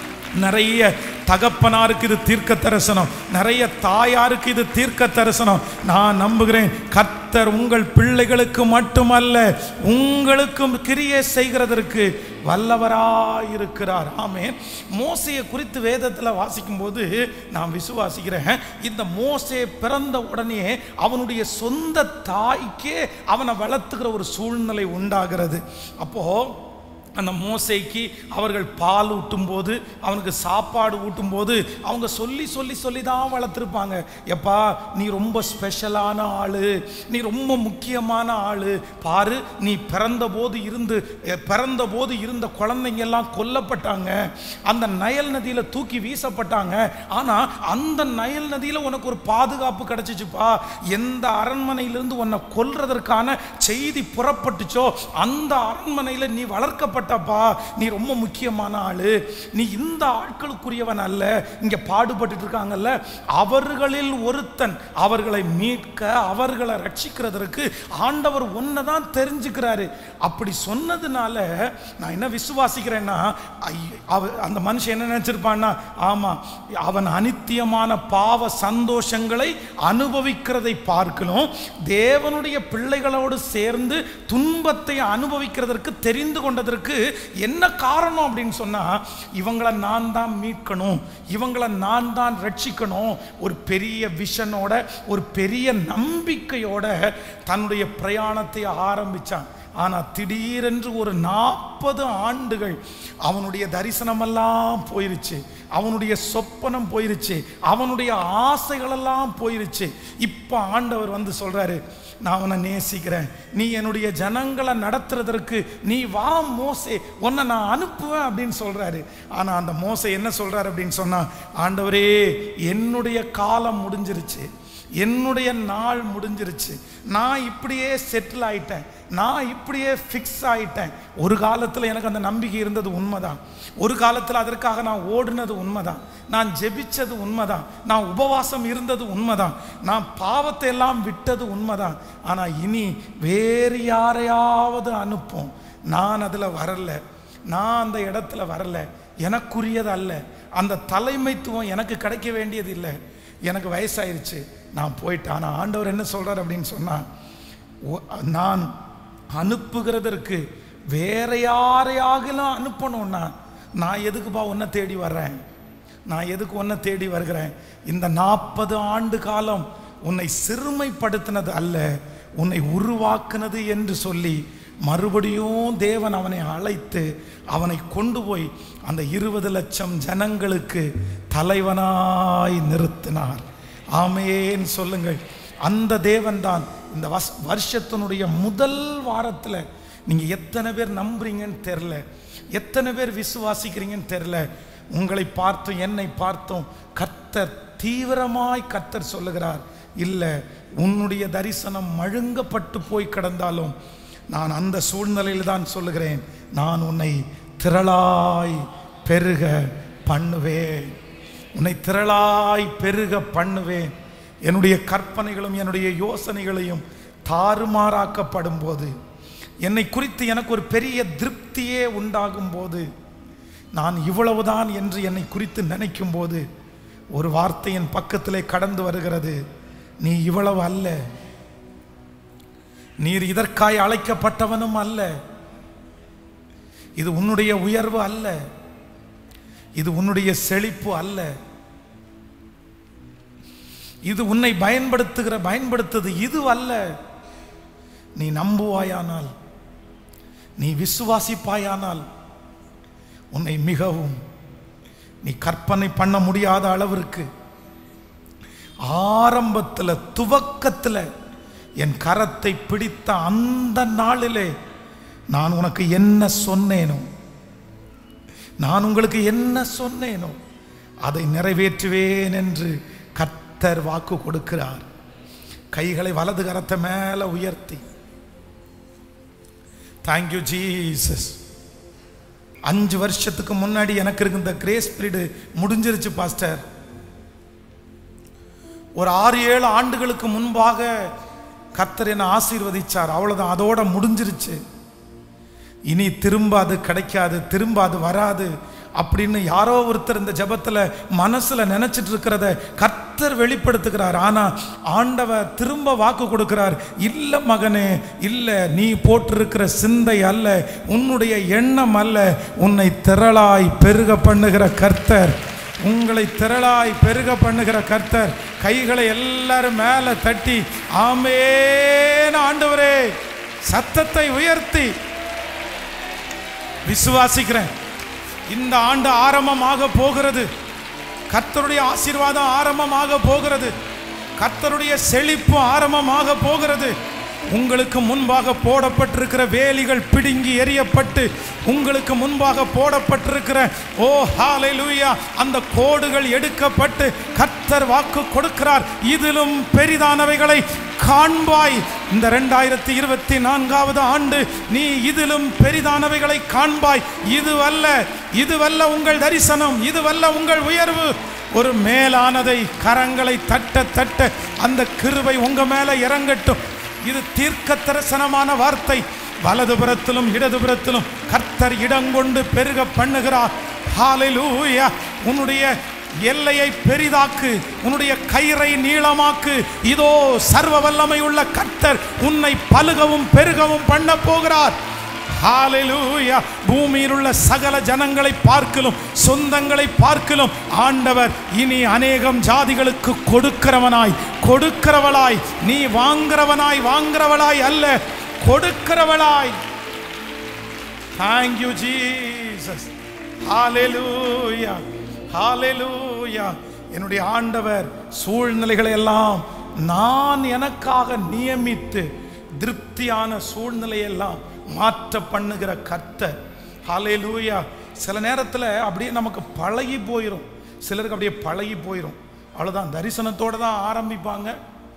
நிறைய தகப்பனாருக்கு இது தீர்க்க தரிசனம் நிறைய தாயாருக்கு இது தீர்க்க தரிசனம் நான் நம்புகிறேன் கர்த்தர் உங்கள் பிள்ளைகளுக்கு மட்டுமல்ல உங்களுக்கும் கிரியை செய்கிறதற்கு வல்லவராயிருக்கிறார் ஆமே மோசையை குறித்து வேதத்தில் வாசிக்கும்போது நான் விசுவாசிக்கிறேன் இந்த மோசே பிறந்த உடனே அவனுடைய சொந்த தாய்க்கே அவனை வளர்த்துக்கிற ஒரு சூழ்நிலை உண்டாகிறது அப்போ அந்த மோசைக்கு அவர்கள் பால் ஊட்டும் போது அவனுக்கு சாப்பாடு ஊட்டும் போது அவங்க சொல்லி சொல்லி சொல்லி தான் வளர்த்துருப்பாங்க எப்பா நீ ரொம்ப ஸ்பெஷலான ஆளு நீ ரொம்ப முக்கியமான ஆளு பாரு நீ பிறந்த போது இருந்து எ, பிறந்த போது இருந்த குழந்தைங்க எல்லாம் கொல்லப்பட்டாங்க அந்த நயல் நதியில தூக்கி வீசப்பட்டாங்க ஆனா அந்த நயல் நதியில உனக்கு ஒரு பாதுகாப்பு கிடைச்சிச்சுப்பா எந்த அரண்மனையிலிருந்து உன்னை கொல்றதற்கான செய்தி புறப்பட்டுச்சோ அந்த அரண்மனையில நீ வளர்க்கப்பட்டப்பா நீ ரொம்ப முக்கியமான ஆளு நீ இந்த ஆட்களுக்குரியவன் அல்ல இங்க பாடுபட்டுட்டு இருக்காங்கல்ல அவர்களில் ஒருத்தன் அவர்களை மீட்க அவர்களை ரட்சிக்கிறதற்கு ஆண்டவர் ஒன்றை தான் தெரிஞ்சுக்கிறாரு அப்படி சொன்னதுனால நான் என்ன விசுவாசிக்கிறேன்னா ஐ- அவ அந்த மனுஷன் என்ன நினைச்சிருப்பான்னா ஆமா அவன் அனித்தியமான பாவ சந்தோஷங்களை அனுபவிக்கிறதை பார்க்கணும் தேவனுடைய பிள்ளைகளோடு சேர்ந்து துன்பத்தை அனுபவிக்கிறதற்கு தெரிந்து கொண்டதற்கு வந்ததுக்கு என்ன காரணம் அப்படின்னு சொன்னா இவங்களை நான் தான் மீட்கணும் இவங்களை நான் தான் ரட்சிக்கணும் ஒரு பெரிய விஷனோட ஒரு பெரிய நம்பிக்கையோட தன்னுடைய பிரயாணத்தை ஆரம்பிச்சான் ஆனா திடீரென்று ஒரு நாற்பது ஆண்டுகள் அவனுடைய தரிசனமெல்லாம் போயிருச்சு அவனுடைய சொப்பனம் போயிருச்சு அவனுடைய ஆசைகளெல்லாம் போயிருச்சு இப்போ ஆண்டவர் வந்து சொல்றாரு நான் உன்னை நேசிக்கிறேன் நீ என்னுடைய ஜனங்களை நடத்துறதற்கு நீ வா மோசே உன்னை நான் அனுப்புவேன் அப்படின்னு சொல்றாரு ஆனா அந்த மோசே என்ன சொல்றாரு அப்படின்னு சொன்னா ஆண்டவரே என்னுடைய காலம் முடிஞ்சிருச்சு என்னுடைய நாள் முடிஞ்சிருச்சு நான் இப்படியே செட்டில் ஆயிட்டேன் நான் இப்படியே ஃபிக்ஸ் ஆயிட்டேன் ஒரு காலத்தில் எனக்கு அந்த நம்பிக்கை இருந்தது உண்மைதான் ஒரு காலத்தில் அதற்காக நான் ஓடினது உண்மைதான் நான் ஜெபிச்சது உண்மைதான் நான் உபவாசம் இருந்தது உண்மைதான் நான் பாவத்தை எல்லாம் விட்டது உண்மைதான் ஆனால் இனி வேறு யாரையாவது அனுப்பும் நான் அதில் வரல நான் அந்த இடத்துல வரல எனக்குரியது அல்ல அந்த தலைமைத்துவம் எனக்கு கிடைக்க வேண்டியது இல்லை எனக்கு வயசாயிருச்சு நான் போயிட்டேன் ஆனால் ஆண்டவர் என்ன சொல்றார் அப்படின்னு சொன்னா "ஒ- நான் அனுப்புகிறதற்கு வேற யாரையாகலாம் அனுப்பணும்னா நான் எதுக்குப்பா உன்னை தேடி வர்றேன் நான் எதுக்கு உன்னை தேடி வருகிறேன் இந்த நாற்பது ஆண்டு காலம் உன்னை சிறுமைப்படுத்தினது அல்ல உன்னை உருவாக்குனது என்று சொல்லி மறுபடியும் தேவன் அவனை அழைத்து அவனை கொண்டு போய் அந்த இருபது லட்சம் ஜனங்களுக்கு தலைவனாய் நிறுத்தினார் ஆமேன்னு சொல்லுங்கள் அந்த தேவன்தான் இந்த வஸ் வருஷத்தினுடைய முதல் வாரத்தில் நீங்கள் எத்தனை பேர் நம்புறீங்கன்னு தெரில எத்தனை பேர் விசுவாசிக்கிறீங்கன்னு தெரில உங்களை பார்த்தும் என்னை பார்த்தும் கர்த்தர் தீவிரமாய் கர்த்தர் சொல்லுகிறார் இல்லை உன்னுடைய தரிசனம் மழுங்கப்பட்டு போய் கிடந்தாலும் நான் அந்த சூழ்நிலையில் தான் சொல்லுகிறேன் நான் உன்னை திரளாய் பெருக பண்ணுவேன் உன்னை திரளாய் பெருக பண்ணுவேன் என்னுடைய கற்பனைகளும் என்னுடைய யோசனைகளையும் தாறுமாறாக்கப்படும் போது என்னை குறித்து எனக்கு ஒரு பெரிய திருப்தியே உண்டாகும் போது நான் இவ்வளவுதான் என்று என்னை குறித்து நினைக்கும் போது ஒரு வார்த்தை என் பக்கத்திலே கடந்து வருகிறது நீ இவ்வளவு அல்ல நீர் இதற்காய் அழைக்கப்பட்டவனும் அல்ல இது உன்னுடைய உயர்வு அல்ல இது உன்னுடைய செழிப்பு அல்ல இது உன்னை பயன்படுத்துகிற பயன்படுத்துது இது அல்ல நீ நம்புவாயானால் நீ விசுவாசிப்பாயானால் உன்னை மிகவும் நீ கற்பனை பண்ண முடியாத அளவிற்கு ஆரம்பத்தில் துவக்கத்தில் என் கரத்தை பிடித்த அந்த நாளிலே நான் உனக்கு என்ன சொன்னேனோ நான் உங்களுக்கு என்ன சொன்னேனோ அதை நிறைவேற்றுவேன் என்று கர்த்தர் வாக்கு கொடுக்கிறார் கைகளை வலது கரத்தை மேல உயர்த்தி தேங்க்யூ ஜீசஸ் அஞ்சு வருஷத்துக்கு முன்னாடி எனக்கு இருந்த கிரேஸ் பீரியடு முடிஞ்சிருச்சு பாஸ்டர் ஒரு ஆறு ஏழு ஆண்டுகளுக்கு முன்பாக கர்த்தர் என்னை ஆசீர்வதிச்சார் அவ்வளவுதான் அதோட முடிஞ்சிருச்சு இனி திரும்ப அது கிடைக்காது திரும்ப அது வராது அப்படின்னு யாரோ ஒருத்தர் இந்த ஜெபத்துல மனசுல நினைச்சிட்டு இருக்கிறத கர்த்தர் வெளிப்படுத்துகிறார் ஆனா ஆண்டவர் திரும்ப வாக்கு கொடுக்கிறார் இல்ல மகனே இல்ல நீ போட்டிருக்கிற சிந்தை அல்ல உன்னுடைய எண்ணம் அல்ல உன்னை திரளாய் பெருக பண்ணுகிற கர்த்தர் உங்களை திரளாய் பெருக பண்ணுகிற கர்த்தர் கைகளை எல்லாரும் மேல தட்டி ஆமேன் ஆண்டவரே சத்தத்தை உயர்த்தி விசுவாசிக்கிறேன் இந்த ஆண்டு ஆரம்பமாக போகிறது கர்த்தருடைய ஆசீர்வாதம் ஆரம்பமாக போகிறது கர்த்தருடைய செழிப்பு ஆரம்பமாக போகிறது உங்களுக்கு முன்பாக போடப்பட்டிருக்கிற வேலிகள் பிடுங்கி எறியப்பட்டு உங்களுக்கு முன்பாக போடப்பட்டிருக்கிற ஓ ஹalleluya அந்த கோடுகள் எடுக்கப்பட்டு கர்த்தர் வாக்கு கொடுக்கிறார் இதிலும் பெரிதானவைகளை காண்பாய் இந்த ரெண்டாயிரத்தி இருபத்தி நான்காவது ஆண்டு நீ இதிலும் பெரிதானவைகளை காண்பாய் இதுவல்ல இதுவல்ல உங்கள் தரிசனம் இதுவல்ல உங்கள் உயர்வு ஒரு மேலானதை கரங்களை தட்ட தட்ட அந்த கிருபை உங்க மேல இறங்கட்டும் இது தீர்க்க தரிசனமான வார்த்தை வலதுபுறத்திலும் இடதுபுறத்திலும் கர்த்தர் இடங்கொண்டு பெருக பண்ணுகிறார் ஹalleluya உன்னுடைய எல்லையை பெரிதாக்கு உன்னுடைய கயிறை நீளமாக்கு இதோ சர்வ வல்லமை உள்ள கர்த்தர் உன்னை பலுகவும் பெருகவும் பண்ண போகிறார் ஹalleluya பூமியில் உள்ள சகல ஜனங்களை பார்க்கலும் சொந்தங்களை பார்க்கலும் ஆண்டவர் இனி அநேகம் ஜாதிகளுக்கு கொடுக்கிறவனாய் கொடுக்கிறவளாய் நீ வாங்குறவனாய் வாங்குறவளாய் அல்ல கொடுக்கிறவளாய் Thank you, Jesus. Hallelujah. Hallelujah. என்னுடைய ஆண்டவர் சூழ்நிலைகளை எல்லாம் நான் எனக்காக நியமித்து திருப்தியான சூழ்நிலையெல்லாம் மாற்ற பண்ணுகிற கர்த்தர் ஹalleluya சில நேரத்தில் அப்படியே நமக்கு பழகி போயிடும் சிலருக்கு அப்படியே பழகி போயிடும் அவ்வளோதான் தரிசனத்தோடு தான் ஆரம்பிப்பாங்க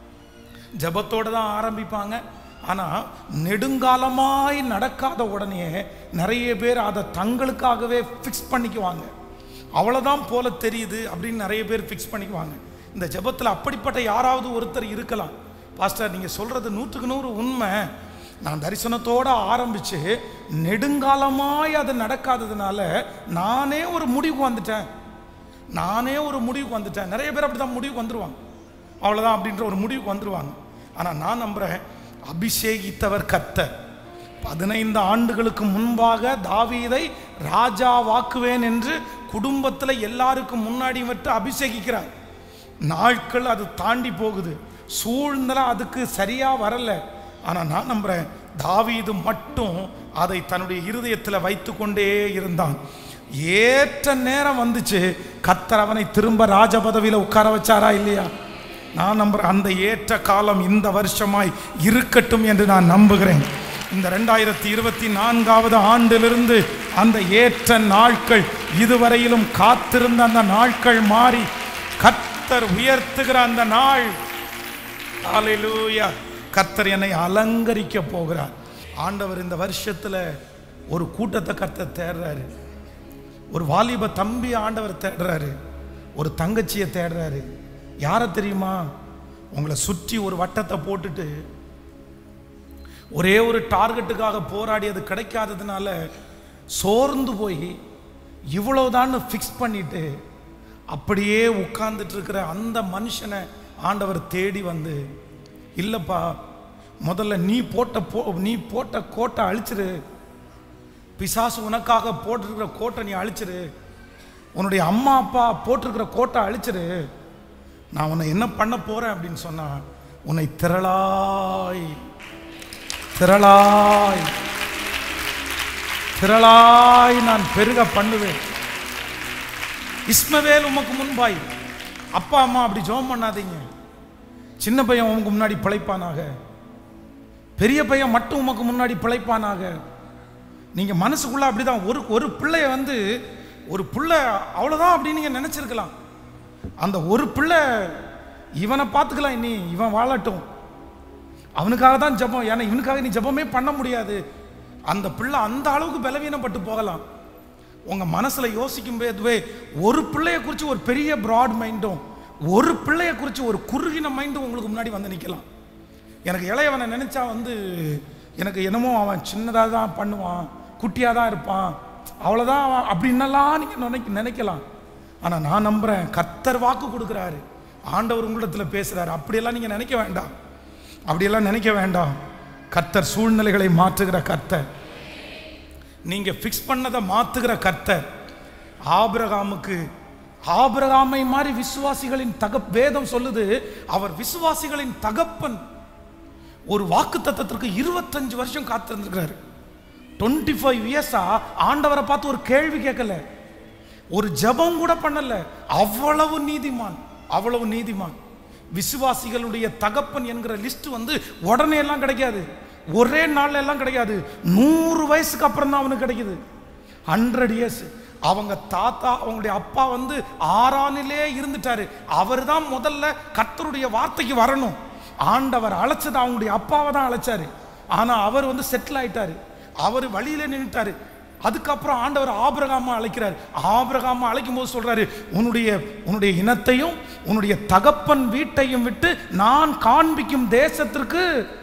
ஜபத்தோடு தான் ஆரம்பிப்பாங்க ஆனால் நெடுங்காலமாய் நடக்காத உடனே நிறைய பேர் அதை தங்களுக்காகவே ஃபிக்ஸ் பண்ணிக்குவாங்க அவ்வளோதான் போல தெரியுது அப்படின்னு நிறைய பேர் ஃபிக்ஸ் பண்ணிக்குவாங்க இந்த ஜெபத்தில் அப்படிப்பட்ட யாராவது ஒருத்தர் இருக்கலாம் பாஸ்டர் நீங்கள் சொல்கிறது நூற்றுக்கு நூறு உண்மை நான் தரிசனத்தோடு ஆரம்பித்து நெடுங்காலமாய் அது நடக்காததுனால நானே ஒரு முடிவுக்கு வந்துட்டேன் நானே ஒரு முடிவுக்கு வந்துட்டேன் நிறைய பேர் அப்படி தான் முடிவுக்கு வந்துருவாங்க அவ்வளோதான் அப்படின்ற ஒரு முடிவுக்கு வந்துருவாங்க ஆனால் நான் நம்புகிறேன் அபிஷேகித்தவர் கர்த்தர் பதினைந்து ஆண்டுகளுக்கு முன்பாக தாவீதை ராஜா வாக்குவேன் என்று குடும்பத்தில் எல்லாருக்கும் முன்னாடி விட்டு அபிஷேகிக்கிறார் நாட்கள் அது தாண்டி போகுது சூழ்நிலை அதுக்கு சரியா வரல ஆனா நான் நம்புறேன் தாவீது மட்டும் அதை தன்னுடைய இருதயத்தில் வைத்து கொண்டே இருந்தான் ஏற்ற நேரம் வந்துச்சு கத்தர் அவனை திரும்ப ராஜ பதவியில் உட்கார வச்சாரா இல்லையா நான் நம்புறேன் அந்த ஏற்ற காலம் இந்த வருஷமாய் இருக்கட்டும் என்று நான் நம்புகிறேன் இந்த ரெண்டாயிரத்தி இருபத்தி நான்காவது ஆண்டிலிருந்து அந்த ஏற்ற நாட்கள் இதுவரையிலும் காத்திருந்த அந்த நாட்கள் மாறி கத்தர் உயர்த்துகிற அந்த நாள் ஹalleluya கர்த்தர் என்னை அலங்கரிக்க போகிறார் ஆண்டவர் இந்த வருஷத்துல ஒரு கூட்டத்தை கர்த்தர் தேடுறாரு ஒரு வாலிப தம்பி ஆண்டவர் தேடுறாரு ஒரு தங்கச்சியை தேடுறாரு யாரை தெரியுமா உங்களை சுற்றி ஒரு வட்டத்தை போட்டுட்டு ஒரே ஒரு டார்கெட்டுக்காக போராடி அது கிடைக்காததுனால சோர்ந்து போய் இவ்வளவுதான்னு ஃபிக்ஸ் பண்ணிட்டு அப்படியே உட்கார்ந்துட்டு இருக்கிற அந்த மனுஷனை ஆண்டவர் தேடி வந்து இல்லைப்பா முதல்ல நீ போட்ட போ நீ போட்ட கோட்டை அழிச்சிரு பிசாசு உனக்காக போட்டிருக்கிற கோட்டை நீ அழிச்சிரு உன்னுடைய அம்மா அப்பா போட்டிருக்கிற கோட்டை அழிச்சிரு நான் உன்னை என்ன பண்ண போறேன் அப்படின்னு சொன்னா உன்னை திரளாய் திரளாய் திரளாய் நான் பெருக பண்ணுவேன் இஸ்மவேல் உமக்கு முன்பாய் அப்பா அம்மா அப்படி ஜெபம் பண்ணாதீங்க சின்ன பையன் உமக்கு முன்னாடி பிழைப்பானாக பெரிய பையன் மட்டும் உமக்கு முன்னாடி பிழைப்பானாக நீங்க மனசுக்குள்ள அப்படிதான் ஒரு ஒரு பிள்ளைய வந்து ஒரு பிள்ளை அவ்வளவுதான் அப்படின்னு நீங்க நினைச்சிருக்கலாம் அந்த ஒரு பிள்ளை இவனை பார்த்துக்கலாம் இனி இவன் வாழட்டும் அவனுக்காக தான் ஜெபம் ஏன்னா இவனுக்காக நீ ஜெபமே பண்ண முடியாது அந்த பிள்ளை அந்த அளவுக்கு பலவீனப்பட்டு போகலாம் உங்க மனசுல யோசிக்கும் போதுவே ஒரு பிள்ளைய குறித்து ஒரு பெரிய பிராட் மைண்டும் ஒரு பிள்ளைய குறித்து ஒரு குறுகின மைண்டும் உங்களுக்கு முன்னாடி வந்து நிற்கலாம் எனக்கு இளையவனை நினைச்சா வந்து எனக்கு என்னமோ அவன் சின்னதாக தான் பண்ணுவான் குட்டியாக தான் இருப்பான் அவ்வளோதான் அவன் அப்படின்னலாம் நீங்கள் நினைக்க நினைக்கலாம் ஆனால் நான் நம்புகிறேன் கர்த்தர் வாக்கு கொடுக்குறாரு ஆண்டவர் உங்களிடத்தில் பேசுகிறாரு அப்படியெல்லாம் நீங்கள் நினைக்க வேண்டாம் அப்படியெல்லாம் நினைக்க வேண்டாம் கர்த்தர் சூழ்நிலைகளை மாற்றுகிற கர்த்தர் நீங்க ஃபிக்ஸ் பண்ணதை மாத்துகிற கர்த்தர் ஆபிரகாமுக்கு ஆபிரகாமை மாதிரி விசுவாசிகளின் தக வேதம் சொல்லுது அவர் விசுவாசிகளின் தகப்பன் ஒரு வாக்கு தத்தத்திற்கு இருபத்தஞ்சு வருஷம் காத்திருந்திருக்கிறாரு டுவெண்ட்டி ஃபைவ் இயர்ஸா ஆண்டவரை பார்த்து ஒரு கேள்வி கேட்கல ஒரு ஜெபம் கூட பண்ணல அவ்வளவு நீதிமான் அவ்வளவு நீதிமான் விசுவாசிகளுடைய தகப்பன் என்கிற லிஸ்ட் வந்து உடனே எல்லாம் கிடைக்காது ஒரே நாள்ல எல்லாம் கிடைக்காது நூறு வயசுக்கு அப்புறம் தான் அவனுக்கு கிடைக்குது ஹண்ட்ரட் இயர்ஸ் அவங்க தாத்தா அவங்களுடைய அப்பா வந்து ஆறானிலே இருந்துட்டாரு அவர் தான் முதல்ல கர்த்தருடைய வார்த்தைக்கு வரணும் ஆண்டவர் அழைச்சது அவங்களுடைய அப்பாவை தான் அழைச்சாரு ஆனா அவர் வந்து செட்டில் ஆயிட்டாரு அவர் வழியில நின்னுட்டாரு அதுக்கப்புறம் ஆண்டவர் ஆபிரகாம அழைக்கிறார் ஆபிரகாம அழைக்கும் போது சொல்றாரு உன்னுடைய உன்னுடைய இனத்தையும் உன்னுடைய தகப்பன் வீட்டையும் விட்டு நான் காண்பிக்கும் தேசத்திற்கு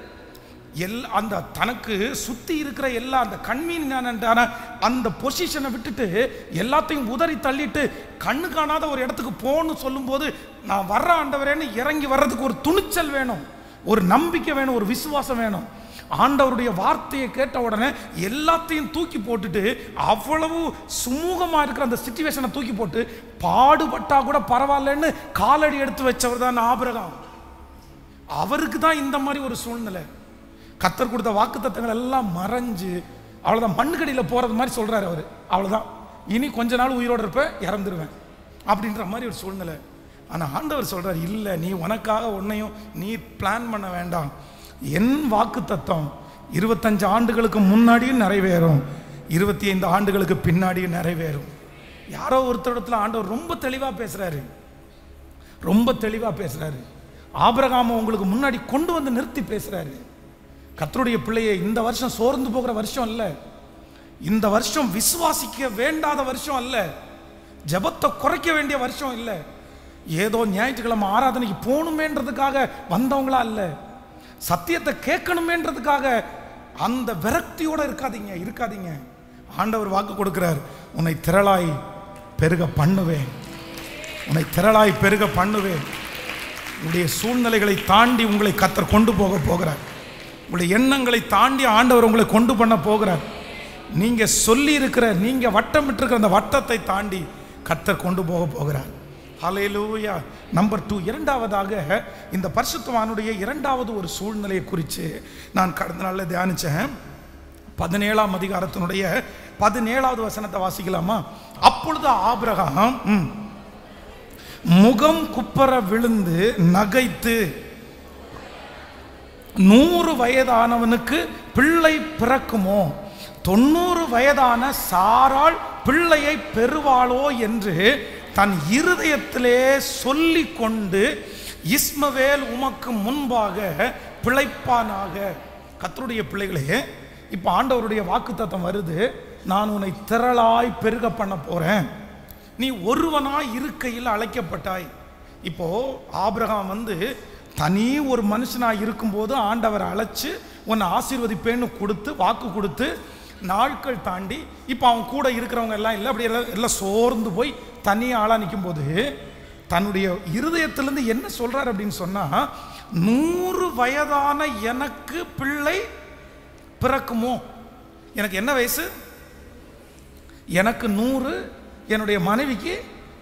எல் அந்த தனக்கு சுத்தி இருக்கிற எல்லா அந்த கன்வீனியான அந்த பொசிஷனை விட்டுட்டு எல்லாத்தையும் உதறி தள்ளிட்டு கண்ணு காணாத ஒரு இடத்துக்கு போன்னு சொல்லும்போது நான் வர்ற ஆண்டவரேன்னு இறங்கி வர்றதுக்கு ஒரு துணிச்சல் வேணும் ஒரு நம்பிக்கை வேணும் ஒரு விசுவாசம் வேணும் ஆண்டவருடைய வார்த்தையை கேட்ட உடனே எல்லாத்தையும் தூக்கி போட்டுட்டு அவ்வளவு சுமூகமா இருக்கிற அந்த சுச்சுவேஷனை தூக்கி போட்டு பாடுபட்டா கூட பரவாயில்லன்னு காலடி எடுத்து வச்சவர் தான் ஆபிரகாம் அவருக்கு தான் இந்த மாதிரி ஒரு சூழ்நிலை கத்தர் கொடுத்த வாக்குத்தத்தங்கள் எல்லாம் மறைஞ்சு அவ்வளோதான் மண்ணுக்கடியில் போகிறது மாதிரி சொல்கிறாரு அவர் அவ்வளோதான் இனி கொஞ்ச நாள் உயிரோடு இருப்பேன் இறந்துருவேன் அப்படின்ற மாதிரி ஒரு சூழ்நிலை ஆனால் ஆண்டவர் சொல்கிறார் இல்லை நீ உனக்காக உன்னையும் நீ பிளான் பண்ண வேண்டாம் என் வாக்குத்தத்தம் இருபத்தஞ்சு ஆண்டுகளுக்கு முன்னாடியும் நிறைவேறும் இருபத்தி ஐந்து ஆண்டுகளுக்கு பின்னாடியும் நிறைவேறும் யாரோ ஒருத்தரிடத்துல ஆண்டவர் ரொம்ப தெளிவாக பேசுகிறாரு ரொம்ப தெளிவா பேசுறாரு ஆபிரகாம உங்களுக்கு முன்னாடி கொண்டு வந்து நிறுத்தி பேசுறாரு கர்த்தருடைய பிள்ளையை இந்த வருஷம் சோர்ந்து போகிற வருஷம் அல்ல இந்த வருஷம் விசுவாசிக்க வேண்டாத வருஷம் அல்ல ஜெபத்தை குறைக்க வேண்டிய வருஷம் இல்லை ஏதோ ஞாயிற்றுக்கிழமை ஆராதனைக்கு போகணுமேன்றதுக்காக வந்தவங்களா இல்ல சத்தியத்தை கேட்கணுமேன்றதுக்காக அந்த விரக்தியோட இருக்காதீங்க இருக்காதீங்க ஆண்டவர் வாக்கு கொடுக்கிறார் உன்னை திரளாய் பெருக பண்ணுவேன் உன்னை திரளாய் பெருக பண்ணுவேன் உங்களுடைய சூழ்நிலைகளை தாண்டி உங்களை கத்தர் கொண்டு போக போகிறார் உங்களுடைய எண்ணங்களை தாண்டி ஆண்டவர் உங்களை கொண்டு பண்ண போகிறார் நீங்க சொல்லி இருக்கிற நீங்க வட்டமிட்டிருக்கிற அந்த வட்டத்தை தாண்டி கத்தர் கொண்டு போக போகிறார் ஹalleluya நம்பர் டூ இரண்டாவதாக இந்த பரிசுத்தவானுடைய இரண்டாவது ஒரு சூழ்நிலையை குறித்து நான் கடந்த நாளில் தியானிச்சேன் பதினேழாம் அதிகாரத்தினுடைய பதினேழாவது வசனத்தை வாசிக்கலாமா அப்பொழுது ஆபிரகாம் ம், முகம் குப்பர விழுந்து நகைத்து நூறு வயதானவனுக்கு பிள்ளை பிறக்குமோ தொண்ணூறு வயதான சாராள் பிள்ளையை பெறுவாளோ என்று தன் இருதயத்திலே சொல்லிக் கொண்டு இஸ்மவேல் உமக்கு முன்பாக பிழைப்பானாக கர்த்தருடைய பிள்ளைகளே இப்போ ஆண்டவருடைய வாக்குத்தத்தம் வருது நான் உன்னை திரளாய் பெருக பண்ண போறேன் நீ ஒருவனாய் இருக்கையில் அழைக்கப்பட்டாய் இப்போ ஆபிரகாம் வந்து தனி ஒரு மனுஷனாய் இருக்கும்போது ஆண்டவர் அழைச்சு உன்னை ஆசீர்வதிப்பேன்னு கொடுத்து வாக்கு கொடுத்து நாட்கள் தாண்டி இப்போ அவன் கூட இருக்கிறவங்க எல்லாம் இல்லை அப்படி எல்லாம் எல்லாம் சோர்ந்து போய் தனியாக ஆளாக நிற்கும்போது தன்னுடைய இருதயத்திலேருந்து என்ன சொல்றார் அப்படின்னு சொன்னா நூறு வயதான எனக்கு பிள்ளை பிறக்குமோ எனக்கு என்ன வயசு எனக்கு நூறு என்னுடைய மனைவிக்கு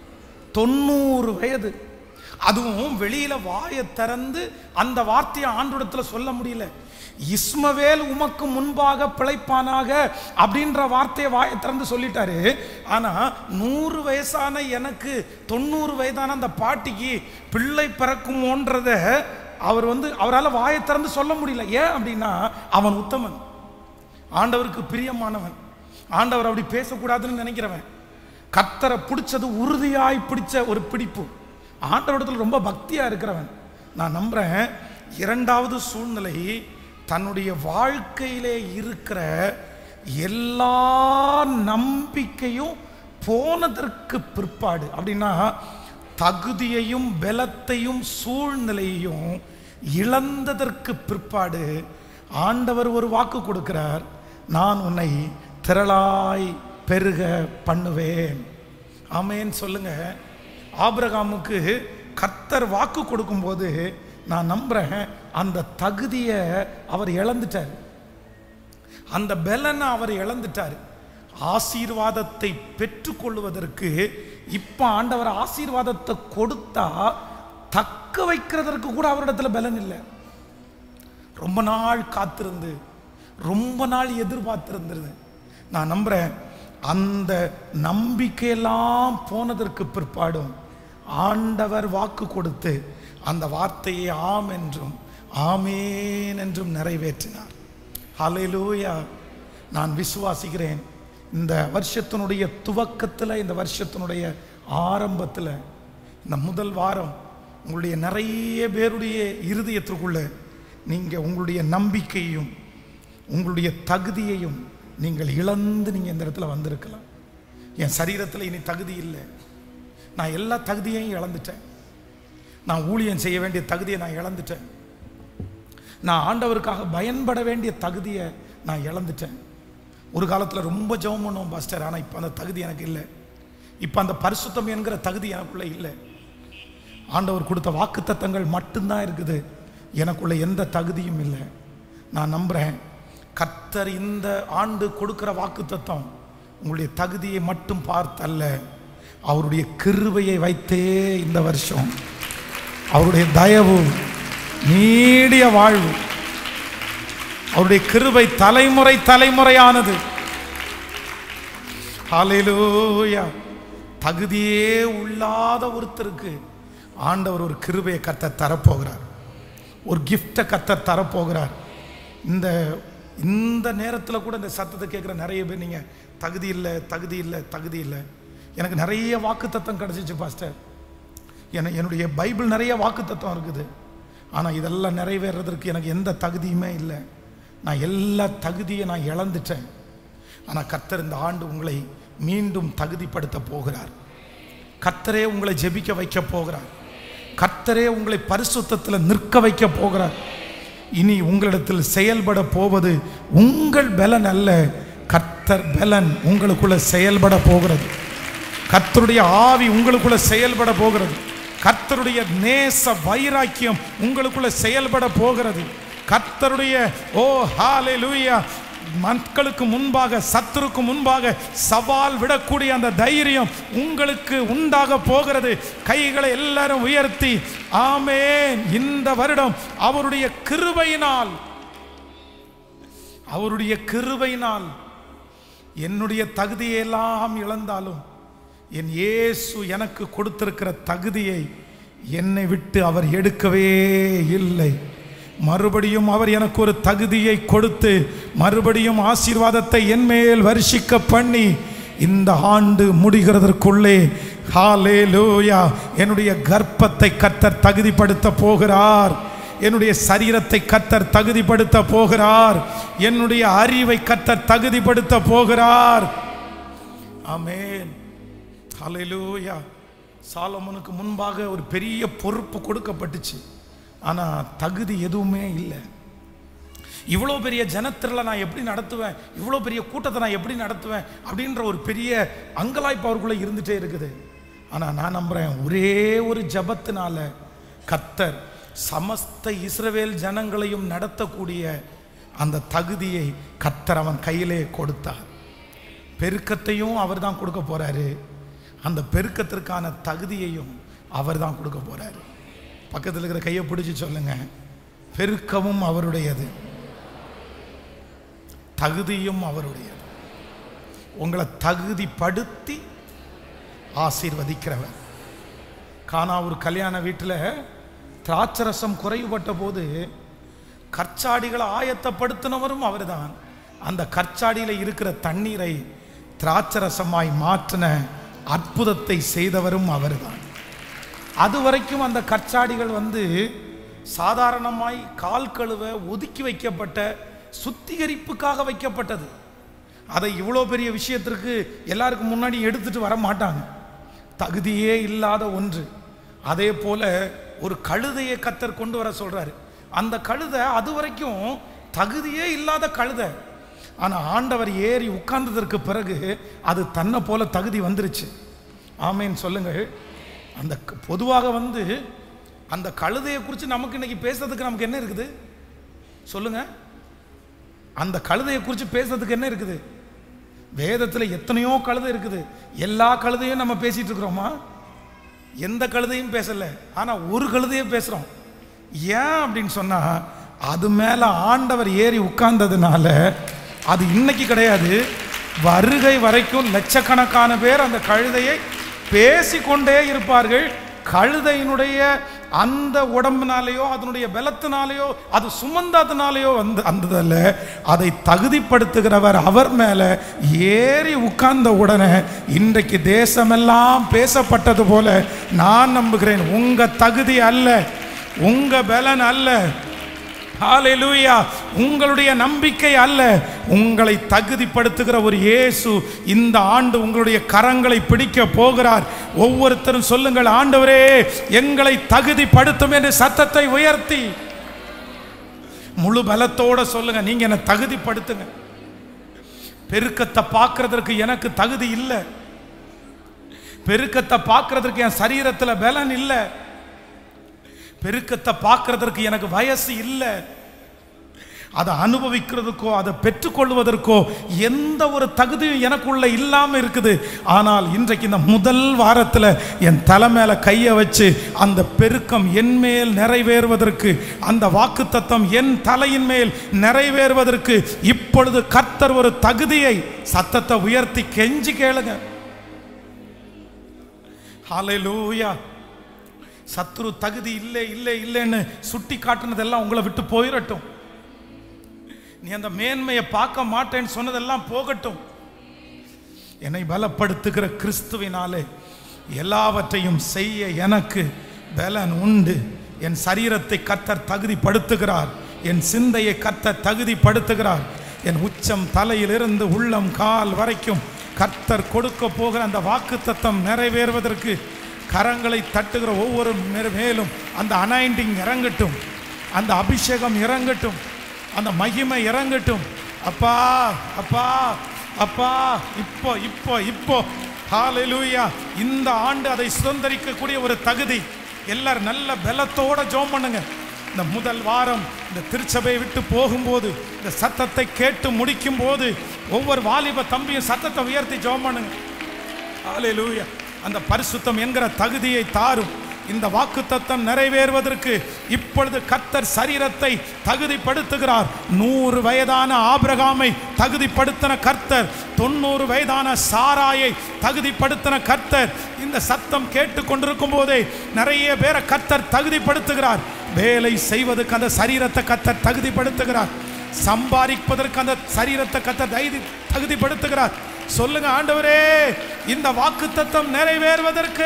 தொண்ணூறு வயது அதுவும் வெளியில வாயை திறந்து அந்த வார்த்தையை ஆண்டோடத்துல சொல்ல முடியல இஸ்மவேல் உமக்கு முன்பாக பிழைப்பானாக அப்படின்ற வார்த்தையை வாயை திறந்து சொல்லிட்டாரு ஆனா நூறு வயசான எனக்கு தொண்ணூறு வயதான அந்த பாட்டிக்கு பிள்ளை பிறக்குமோன்றத அவர் வந்து அவரால் வாயை திறந்து சொல்ல முடியல ஏன் அப்படின்னா அவன் உத்தமன் ஆண்டவருக்கு பிரியமானவன் ஆண்டவர் அப்படி பேசக்கூடாதுன்னு நினைக்கிறவன் கத்தரை பிடிச்சது உறுதியாய் பிடிச்ச ஒரு பிடிப்பு ஆண்டவரிடத்தில் ரொம்ப பக்தியா இருக்கிறவன் நான் நம்புறேன் இரண்டாவது சூழ்நிலை தன்னுடைய வாழ்க்கையிலே இருக்கிற எல்லா நம்பிக்கையும் போனதற்கு பிற்பாடு அப்படின்னா தகுதியையும் பலத்தையும் சூழ்நிலையையும் இழந்ததற்கு பிற்பாடு ஆண்டவர் ஒரு வாக்கு கொடுக்கிறார் நான் உன்னை திரளாய் பெருக பண்ணுவேன் ஆமேன்னு சொல்லுங்க ஆபிரகாமுக்கு கர்த்தர் வாக்கு கொடுக்கும்போது நான் நம்புறேன் அந்த தகுதியை அவர் இழந்துட்டார் அந்த பெலனை அவர் இழந்துட்டார் ஆசீர்வாதத்தை பெற்றுக்கொள்வதற்கு இப்போ ஆண்டவர் ஆசீர்வாதத்தை கொடுத்தா தக்க வைக்கிறதற்கு கூட அவரிடத்துல பலன் இல்லை ரொம்ப நாள் காத்திருந்து ரொம்ப நாள் எதிர்பார்த்திருந்தது நான் நம்புறேன் அந்த நம்பிக்கையெல்லாம் போனதற்கு பிற்பாடும் ஆண்டவர் வாக்கு கொடுத்து அந்த வார்த்தையை ஆம் என்றும் ஆமேன் என்றும் நிறைவேற்றினார் ஹalleluya நான் விசுவாசிக்கிறேன் இந்த வருஷத்தினுடைய துவக்கத்தில் இந்த வருஷத்தினுடைய ஆரம்பத்தில் இந்த முதல் வாரம் உங்களுடைய நிறைய பேருடைய இருதயத்திற்குள்ள நீங்கள் உங்களுடைய நம்பிக்கையும் உங்களுடைய தகுதியையும் நீங்கள் இழந்து நீங்கள் இந்த இடத்துல வந்திருக்கலாம் என் சரீரத்தில் இனி தகுதி இல்லை நான் எல்லா தகுதியையும் இழந்துட்டேன் நான் ஊழியம் செய்ய வேண்டிய தகுதியை நான் இழந்துட்டேன் நான் ஆண்டவருக்காக பயன்பட வேண்டிய தகுதியை நான் இழந்துட்டேன் ஒரு காலத்தில் ரொம்ப ஜெபம் பண்ணுவோம் பாஸ்டர் ஆனால் இப்போ அந்த தகுதி எனக்கு இல்லை இப்போ அந்த பரிசுத்தம் என்கிற தகுதி எனக்குள்ள இல்லை ஆண்டவர் கொடுத்த வாக்குத்தத்தங்கள் மட்டும்தான் இருக்குது எனக்குள்ள எந்த தகுதியும் இல்லை நான் நம்புறேன் கர்த்தர் இந்த ஆண்டு கொடுக்கிற வாக்குத்தத்தம் உங்களுடைய தகுதியை மட்டும் பார்த்தல்ல அவருடைய கிருபையை வைத்தே இந்த வருஷம் அவருடைய தயவு நீடிய வாழ்வு அவருடைய கிருபை தலைமுறை தலைமுறையானது ஹalleluya தகுதியே உள்ளாத ஒருத்தருக்கு ஆண்டவர் ஒரு கிருபையை கத்த தரப்போகிறார் ஒரு கிஃப்டை கத்த தரப்போகிறார் இந்த இந்த நேரத்தில் கூட இந்த சத்தத்தை கேட்குற நிறைய பேர் நீங்கள் தகுதி இல்லை தகுதி இல்லை தகுதி இல்லை எனக்கு நிறைய வாக்குத்தத்தம் கிடச்சிச்சு பாஸ்டர் என என்னுடைய பைபிள் நிறைய வாக்குத்தத்தம் இருக்குது ஆனால் இதெல்லாம் நிறைவேறதற்கு எனக்கு எந்த தகுதியுமே இல்லை நான் எல்லா தகுதியை நான் இழந்துட்டேன் ஆனால் கர்த்தர் இந்த ஆண்டு உங்களை மீண்டும் தகுதிப்படுத்த போகிறார் கர்த்தரே உங்களை ஜெபிக்க வைக்க போகிறார் கர்த்தரே உங்களை பரிசுத்தத்தில் நிற்க வைக்க போகிறார் இனி உங்களிடத்தில் செயல்பட போவது உங்கள் பலன் அல்ல கர்த்தர் பலன் உங்களுக்குள்ள செயல்பட போகிறது கர்த்தருடைய ஆவி உங்களுக்குள்ள செயல்பட போகிறது கர்த்தருடைய நேச வைராக்கியம் உங்களுக்குள்ள செயல்பட போகிறது கர்த்தருடைய ஓ ஹாலே லூயா மக்களுக்கு முன்பாக சத்துருக்கு முன்பாக சவால் விடக்கூடிய அந்த தைரியம் உங்களுக்கு உண்டாக போகிறது கைகளை எல்லாரும் உயர்த்தி ஆமேன் இந்த வருடம் அவருடைய கிருபையினால் அவருடைய கிருபையினால் என்னுடைய தகுதியெல்லாம் இழந்தாலும் என் இயேசு எனக்கு கொடுத்திருக்கிற தகுதியை என்னை விட்டு அவர் எடுக்கவே இல்லை மறுபடியும் அவர் எனக்கு ஒரு தகுதியை கொடுத்து மறுபடியும் ஆசீர்வாதத்தை என் மேல் வருஷிக்க பண்ணி இந்த ஆண்டு முடிகிறதற்குள்ளே ஹாலே லூயா என்னுடைய கர்ப்பத்தை கத்தர் தகுதிப்படுத்த போகிறார் என்னுடைய சரீரத்தை கத்தர் தகுதிப்படுத்த போகிறார் என்னுடைய அறிவை கத்தர் தகுதிப்படுத்த போகிறார் ஆமென் ஹalleluya சாலமோனுக்கு முன்பாக ஒரு பெரிய பொறுப்பு கொடுக்கப்பட்டுச்சு ஆனால் தகுதி எதுவுமே இல்லை இவ்வளோ பெரிய ஜனத்திரளை நான் எப்படி நடத்துவேன் இவ்வளோ பெரிய கூட்டத்தை நான் எப்படி நடத்துவேன் அப்படின்ற ஒரு பெரிய அங்கலாய்ப்பு அவருக்குள்ளே இருந்துகிட்டே இருக்குது ஆனால் நான் நம்புகிறேன் ஒரே ஒரு ஜபத்தினால கத்தர் சமஸ்த இஸ்ரவேல் ஜனங்களையும் நடத்தக்கூடிய அந்த தகுதியை கத்தர் அவன் கையிலே கொடுத்தார் பெருக்கத்தையும் அவர் தான் கொடுக்க போறாரு அந்த பெருக்கத்திற்கான தகுதியையும் அவர் தான் கொடுக்க போறாரு பக்கத்தில் இருக்கிற கையை பிடிச்சி சொல்லுங்க பெருக்கமும் அவருடையது தகுதியும் அவருடையது உங்களை தகுதிப்படுத்தி ஆசீர்வதிக்கிறவர் காணா ஒரு கல்யாண வீட்டில் திராட்சரசம் குறைவுபட்ட போது கற்சாடிகளை ஆயத்தப்படுத்தினவரும் அவர்தான் அந்த கற்சாடியில் இருக்கிற தண்ணீரை திராட்சரசமாய் மாற்றின அற்புதத்தை செய்தவரும் அவர்தான் அது வரைக்கும் அந்த கற்சாடிகள் வந்து சாதாரணமாய் கால் கழுவ ஒதுக்கி வைக்கப்பட்ட சுத்திகரிப்புக்காக வைக்கப்பட்டது அதை இவ்வளோ பெரிய விஷயத்திற்கு எல்லாருக்கும் முன்னாடி எடுத்துட்டு வர மாட்டாங்க தகுதியே இல்லாத ஒன்று அதே போல ஒரு கழுதையை கத்தர் கொண்டு வர சொல்றாரு அந்த கழுதை அது வரைக்கும் தகுதியே இல்லாத கழுதை ஆனால் ஆண்டவர் ஏறி உட்கார்ந்ததற்கு பிறகு அது தன்னை போல தகுதி வந்துருச்சு ஆமேன்னு சொல்லுங்கள் அந்த க- பொதுவாக வந்து அந்த கழுதையை குறித்து நமக்கு இன்னைக்கு பேசுறதுக்கு நமக்கு என்ன இருக்குது சொல்லுங்க அந்த கழுதையை குறித்து பேசுறதுக்கு என்ன இருக்குது வேதத்தில் எத்தனையோ கழுதை இருக்குது எல்லா கழுதையும் நம்ம பேசிட்டு இருக்கிறோமா எந்த கழுதையும் பேசல ஆனா ஒரு கழுதையே பேசுறோம் ஏன் அப்படின்னு சொன்னா அது மேல ஆண்டவர் ஏறி உட்கார்ந்ததுனால அது இன்னைக்கு கிடையாது வருகை வரைக்கும் லட்சக்கணக்கான பேர் அந்த கழுதையை பேசிக்கொண்டே இருப்பார்கள் கழுதையினுடைய அந்த உடம்பினாலேயோ அதனுடைய பலத்தினாலேயோ அது சுமந்ததுனாலேயோ வந்து அந்ததல்ல அதை தகுதிப்படுத்துகிறவர் அவர் மேல ஏறி உட்கார்ந்த உடனே இன்றைக்கு தேசமெல்லாம் பேசப்பட்டது போல நான் நம்புகிறேன் உங்க தகுதி அல்ல உங்க பலன் அல்ல ஹalleluya உங்களுடைய நம்பிக்கை அல்ல உங்களை தகுதிப்படுத்துகிற ஒரு இயேசு இந்த ஆண்டு உங்களுடைய கரங்களை பிடிக்க போகிறார் ஒவ்வொருத்தரும் சொல்லுங்கள் ஆண்டவரே எங்களை தகுதிப்படுத்தும் என்று சத்தத்தை உயர்த்தி முழு பலத்தோட சொல்லுங்க நீங்க என்ன தகுதிப்படுத்துங்க பெருக்கத்தை பார்க்கறதற்கு எனக்கு தகுதி இல்லை பெருக்கத்தை பார்க்கறதற்கு என் சரீரத்தில் பலன் இல்லை பெருக்கத்தை பார்க்கறதற்கு எனக்கு வயசு இல்லை அதை அனுபவிக்கிறதுக்கோ அதை பெற்றுக்கொள்வதற்கோ எந்த ஒரு தகுதியும் எனக்குள்ள இல்லாமல் இருக்குது ஆனால் இன்றைக்கு இந்த முதல் வாரத்தில் என் தலை மேல கையை வச்சு அந்த பெருக்கம் என் மேல் நிறைவேறுவதற்கு அந்த வாக்குத்தத்தம் என் தலையின் மேல் நிறைவேறுவதற்கு இப்பொழுது கர்த்தர் ஒரு தகுதியை சத்தத்தை உயர்த்தி கெஞ்சி கேளுங்க ஹalleluya சத்துரு தகுதி இல்லை இல்லை இல்லைன்னு சுட்டி காட்டுனதெல்லாம் உங்களை விட்டு போயிடட்டும் நீ அந்த மேன்மையை பார்க்க மாட்டேன்னு சொன்னதெல்லாம் போகட்டும் என்னை பலப்படுத்துகிற கிறிஸ்துவினாலே எல்லாவற்றையும் செய்ய எனக்கு பலன் உண்டு என் சரீரத்தை கத்தர் தகுதிப்படுத்துகிறார் என் சிந்தையை கத்தர் தகுதிப்படுத்துகிறார் என் உச்சம் தலையிலிருந்து உள்ளம் கால் வரைக்கும் கர்த்தர் கொடுக்க போகிற அந்த வாக்குத்தத்தம் நிறைவேறுவதற்கு கரங்களை தட்டுகிற ஒவ்வொரு மேல் மேலும் அந்த அனாயிண்டிங் இறங்கட்டும் அந்த அபிஷேகம் இறங்கட்டும் அந்த மகிமை இறங்கட்டும் அப்பா அப்பா அப்பா இப்போ இப்போ இப்போ ஹalleluya இந்த ஆண்டு அதை சுதந்திரிக்கக்கூடிய ஒரு தகுதி எல்லாரும் நல்ல பலத்தோட ஜெபம் பண்ணுங்க இந்த முதல் வாரம் இந்த திருச்சபையை விட்டு போகும்போது இந்த சத்தத்தை கேட்டு முடிக்கும் போது ஒவ்வொரு வாலிப தம்பியும் சத்தத்தை உயர்த்தி ஜெபம் பண்ணுங்க ஹalleluya அந்த பரிசுத்தம் என்கிற தகுதியை தாரும் இந்த வாக்குத்தத்தம் நிறைவேறுவதற்கு இப்பொழுது கர்த்தர் சரீரத்தை தகுதிப்படுத்துகிறார் நூறு வயதான ஆபிரகாமை தகுதிப்படுத்தின கர்த்தர் தொண்ணூறு வயதான சாராயை தகுதிப்படுத்தின கர்த்தர் இந்த சத்தம் கேட்டு கொண்டிருக்கும் போதே நிறைய பேரை கர்த்தர் தகுதிப்படுத்துகிறார் வேலை செய்வதற்கு அந்த சரீரத்தை கர்த்தர் தகுதிப்படுத்துகிறார் சம்பாதிப்பதற்கு அந்த சரீரத்தை கர்த்தர் தைதி தகுதிப்படுத்துகிறார் சொல்லுங்க ஆண்டவரே இந்த வாக்குத்தத்தம் நிறைவேறுவதற்கு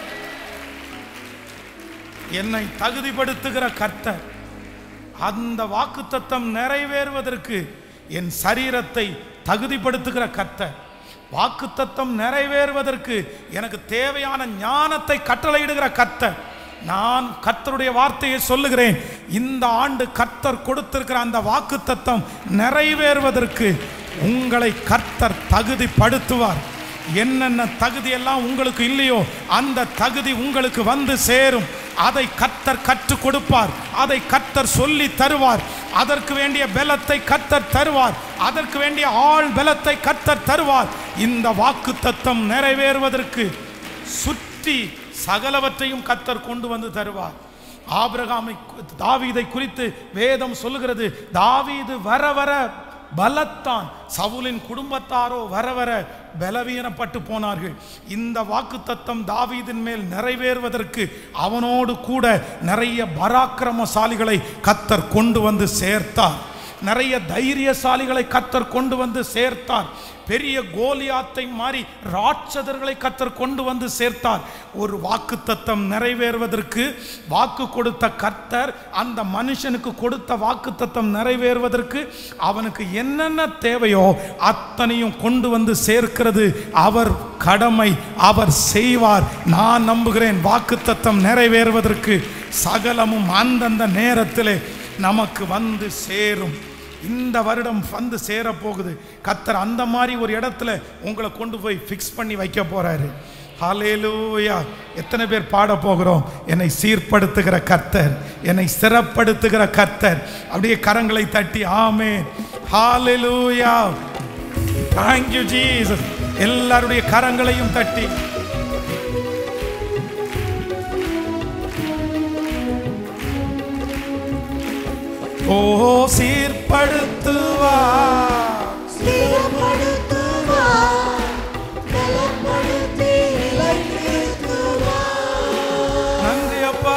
என்னை தகுதிப்படுத்துகிற கர்த்தர் அந்த வாக்குத்தத்தம் நிறைவேறுவதற்கு என் சரீரத்தை தகுதிப்படுத்துகிற கர்த்தர் வாக்குத்தத்தம் நிறைவேறுவதற்கு எனக்கு தேவையான ஞானத்தை கட்டளையிடுகிற கர்த்தர் நான் கர்த்தருடைய வார்த்தையை சொல்லுகிறேன் இந்த ஆண்டு கர்த்தர் கொடுத்திருக்கிற அந்த வாக்குத்தத்தம் நிறைவேறுவதற்கு உங்களை கர்த்தர் தகுதிப்படுத்துவார் என்னென்ன தகுதி எல்லாம் உங்களுக்கு இல்லையோ அந்த தகுதி உங்களுக்கு வந்து சேரும் அதை கர்த்தர் கற்றுக் கொடுப்பார் அதை கர்த்தர் சொல்லி தருவார் அதற்கு வேண்டிய பலத்தை கர்த்தர் தருவார் அதற்கு வேண்டிய ஆள் பலத்தை கர்த்தர் தருவார் இந்த வாக்கு தத்தம் நிறைவேறுவதற்கு சுற்றி சகலவற்றையும் கர்த்தர் கொண்டு வந்து தருவார் ஆபிரகாமை தாவீதை குறித்து வேதம் சொல்லுகிறது தாவீது வர வர பலத்தான் சவுலின் குடும்பத்தாரோ வர வர பலவீனப்பட்டு போனார்கள் இந்த வாக்குத்தத்தம் தாவீதின் மேல் நிறைவேறுவதற்கு அவனோடு கூட நிறைய பராக்கிரமசாலிகளை கத்தர் கொண்டு வந்து சேர்த்தார் நிறைய தைரியசாலிகளை கத்தர் கொண்டு வந்து சேர்த்தார் பெரிய கோலியாத்தை மாறி ராட்சதர்களை கத்தர் கொண்டு வந்து சேர்த்தார் ஒரு வாக்குத்தத்தம் நிறைவேறுவதற்கு வாக்கு கொடுத்த கர்த்தர் அந்த மனுஷனுக்கு கொடுத்த வாக்குத்தத்தம் நிறைவேறுவதற்கு அவனுக்கு என்னென்ன தேவையோ அத்தனையும் கொண்டு வந்து சேர்க்கிறது அவர் கடமை அவர் செய்வார் நான் நம்புகிறேன் வாக்குத்தத்தம் நிறைவேறுவதற்கு சகலமும் அந்தந்த நேரத்திலே நமக்கு வந்து சேரும் இந்த வருடம் வந்து சேரப்போகுது கத்தர் அந்த மாதிரி ஒரு இடத்துல உங்களை கொண்டு போய் ஃபிக்ஸ் பண்ணி வைக்க போறாரு ஹalleluya எத்தனை பேர் பாட போகிறோம் என்னை சீர்படுத்துகிற கர்த்தர் என்னை சிறப்படுத்துகிற கர்த்தர் அப்படியே கரங்களை தட்டி ஆமே ஹalleluya thank you ஜீசஸ் எல்லாருடைய கரங்களையும் தட்டி ஓ சீர்படுத்துவா ஸ்திரப்படுத்துவார், பலப்படுத்தி நிலைநிறுத்துவார். நன்றி அப்பா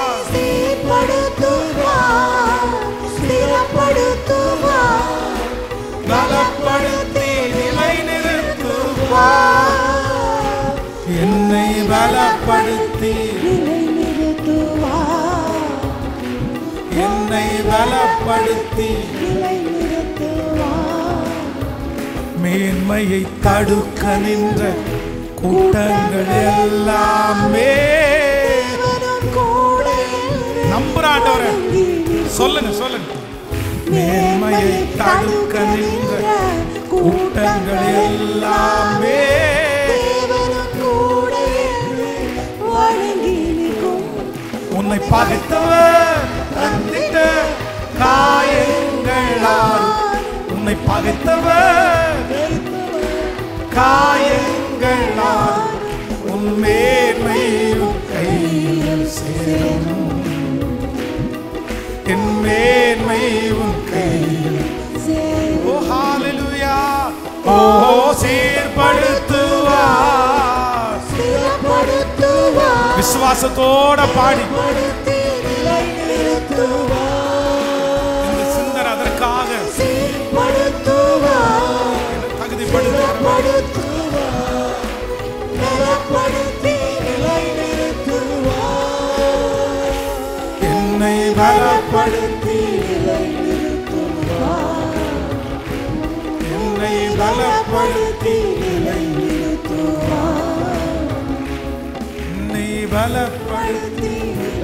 சீர்படுத்துவார், ஸ்திரப்படுத்துவார், பலப்படுத்தி நிலை நிறுத்துவா வார். என்னை பலப்படுத்தி நிலைநிறுத்துவார், என்னை பலப்படுத்தி நிலைநிறுத்துவார். மேன்மையை தடுக்க நின்ற கூட்டங்கள் எல்லாமே தேவனும் கூட நம்புறாண்டவர இறங்கி சொல்லுங்க சொல்லுங்க மேன்மையை தடுக்க நின்ற கூட்டங்கள் எல்லாமே தேவனும் கூட வணங்கி நிற்கும் உன்னை பகைத்தவர் தந்திட்ட காயங்கள் காயங்களால் உன் மேன்மை உன் கையில் சேரும் என் மேன்மை உன் கையில் ஓ ஹalleluya ஓ சீர்படுத்துவார் ஸ்திரப்படுத்துவார் விசுவாசத்தோட பாடி படுத்தி நிலைநிறுத்துவார் இந்த சிந்தனை அதற்காக சீர்படுத்துவார் தகுதிப்படுத்துகிறார் படுத்துவார் பலப்படுத்தி நிலைநிறுத்துவார் என்னை பலப்படுத்தி நிலைநிறுத்துவார் என்னை பலப்படுத்தி நிலைநிறுத்துவார் என்னை பலப்படுத்தி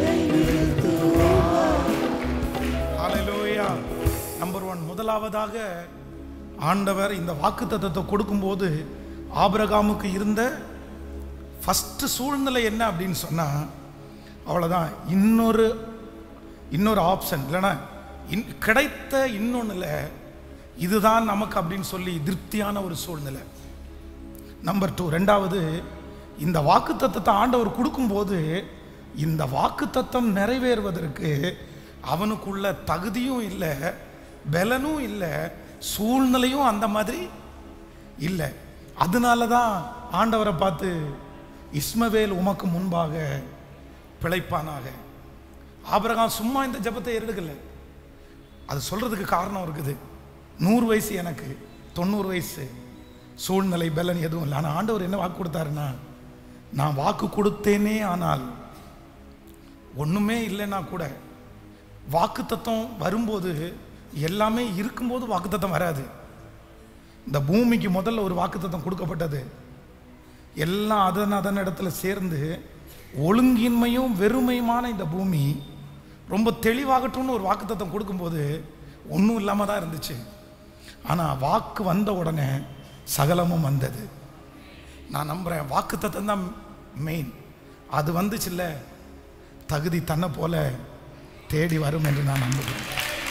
ஹalleluya நம்பர் ஒன் முதலாவதாக ஆண்டவர் இந்த வாக்குத்தத்தத்தை கொடுக்கும்போது ஆபிரகாமுக்கு இருந்த ஃபஸ்ட்டு சூழ்நிலை என்ன அப்படின்னு சொன்னா அவ்வளோதான் இன்னொரு இன்னொரு ஆப்ஷன் இல்லைன்னா இன் கிடைத்த இன்னொன்னுல இதுதான் நமக்கு அப்படின்னு சொல்லி திருப்தியான ஒரு சூழ்நிலை நம்பர் டூ ரெண்டாவது இந்த வாக்குத்தத்தத்தை ஆண்டவர் கொடுக்கும்போது இந்த வாக்குத்தத்தம் நிறைவேறுவதற்கு அவனுக்குள்ள தகுதியும் இல்லை பலனும் இல்லை சூழ்நிலையும் அந்த மாதிரி இல்லை அதனால தான் ஆண்டவரை பார்த்து இஸ்மவேல் உமக்கு முன்பாக பிழைப்பானாக ஆபிரகாம் சும்மா இந்த ஜெபத்தை எடுக்கல அது சொல்றதுக்கு காரணம் இருக்குது நூறு வயசு எனக்கு தொண்ணூறு வயசு சூழ்நிலை பலன் எதுவும் இல்லை ஆனால் ஆண்டவர் என்ன வாக்கு கொடுத்தாருன்னா நான் வாக்கு கொடுத்தேனே ஆனால் ஒன்றுமே இல்லைன்னா கூட வாக்குத்தத்தம் வரும்போது எல்லாமே இருக்கும்போது வாக்குத்தத்தம் வராது இந்த பூமிக்கு முதல்ல ஒரு வாக்குத்தத்தம் கொடுக்கப்பட்டது எல்லாம் அதன் அதன் இடத்துல சேர்ந்து ஒழுங்கின்மையும் வெறுமையுமான இந்த பூமி ரொம்ப தெளிவாகட்டும்னு ஒரு வாக்குத்தத்தம் கொடுக்கும்போது ஒன்றும் இல்லாமல் தான் இருந்துச்சு ஆனால் வாக்கு வந்த உடனே சகலமும் வந்தது நான் நம்புகிறேன் வாக்குத்தத்தம் தான் மெயின் அது வந்துச்சுல்ல தகுதி தன்னை போல தேடி வரும் என்று நான் நம்புகிறேன்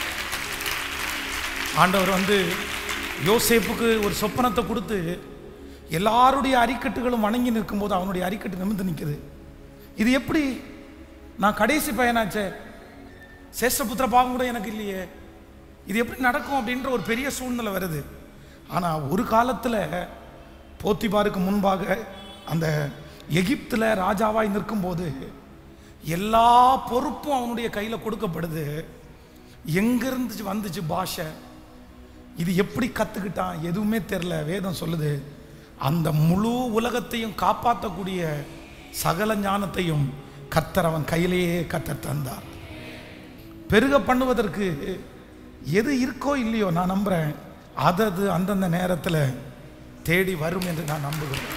ஆண்டவர் வந்து யோசேப்புக்கு ஒரு சொப்பனத்தை கொடுத்து எல்லாருடைய அரிக்கட்டுகளும் வணங்கி நிற்கும்போது அவனுடைய அரிக்கட்டு நிமிர்ந்து நிற்குது இது எப்படி நான் கடைசி பையனாச்சே சேஷ்டபுத்திர பாகம் கூட எனக்கு இல்லையே இது எப்படி நடக்கும் அப்படின்ற ஒரு பெரிய சூழ்நிலை வருது ஆனால் ஒரு காலத்தில் போத்திபாருக்கு முன்பாக அந்த எகிப்தில் ராஜாவாய் நிற்கும்போது எல்லா பொறுப்பும் அவனுடைய கையில் கொடுக்கப்படுது எங்கிருந்து வந்துச்சு பாஷை இது எப்படி கற்றுக்கிட்டான் எதுவுமே தெரில வேதம் சொல்லுது அந்த முழு உலகத்தையும் காப்பாற்றக்கூடிய சகல ஞானத்தையும் கத்தர் அவன் கையிலேயே கத்தர் தந்தார் பெருக பண்ணுவதற்கு எது இருக்கோ இல்லையோ நான் நம்புகிறேன் அதது அந்தந்த நேரத்தில் தேடி வரும் என்று நான் நம்புகிறேன்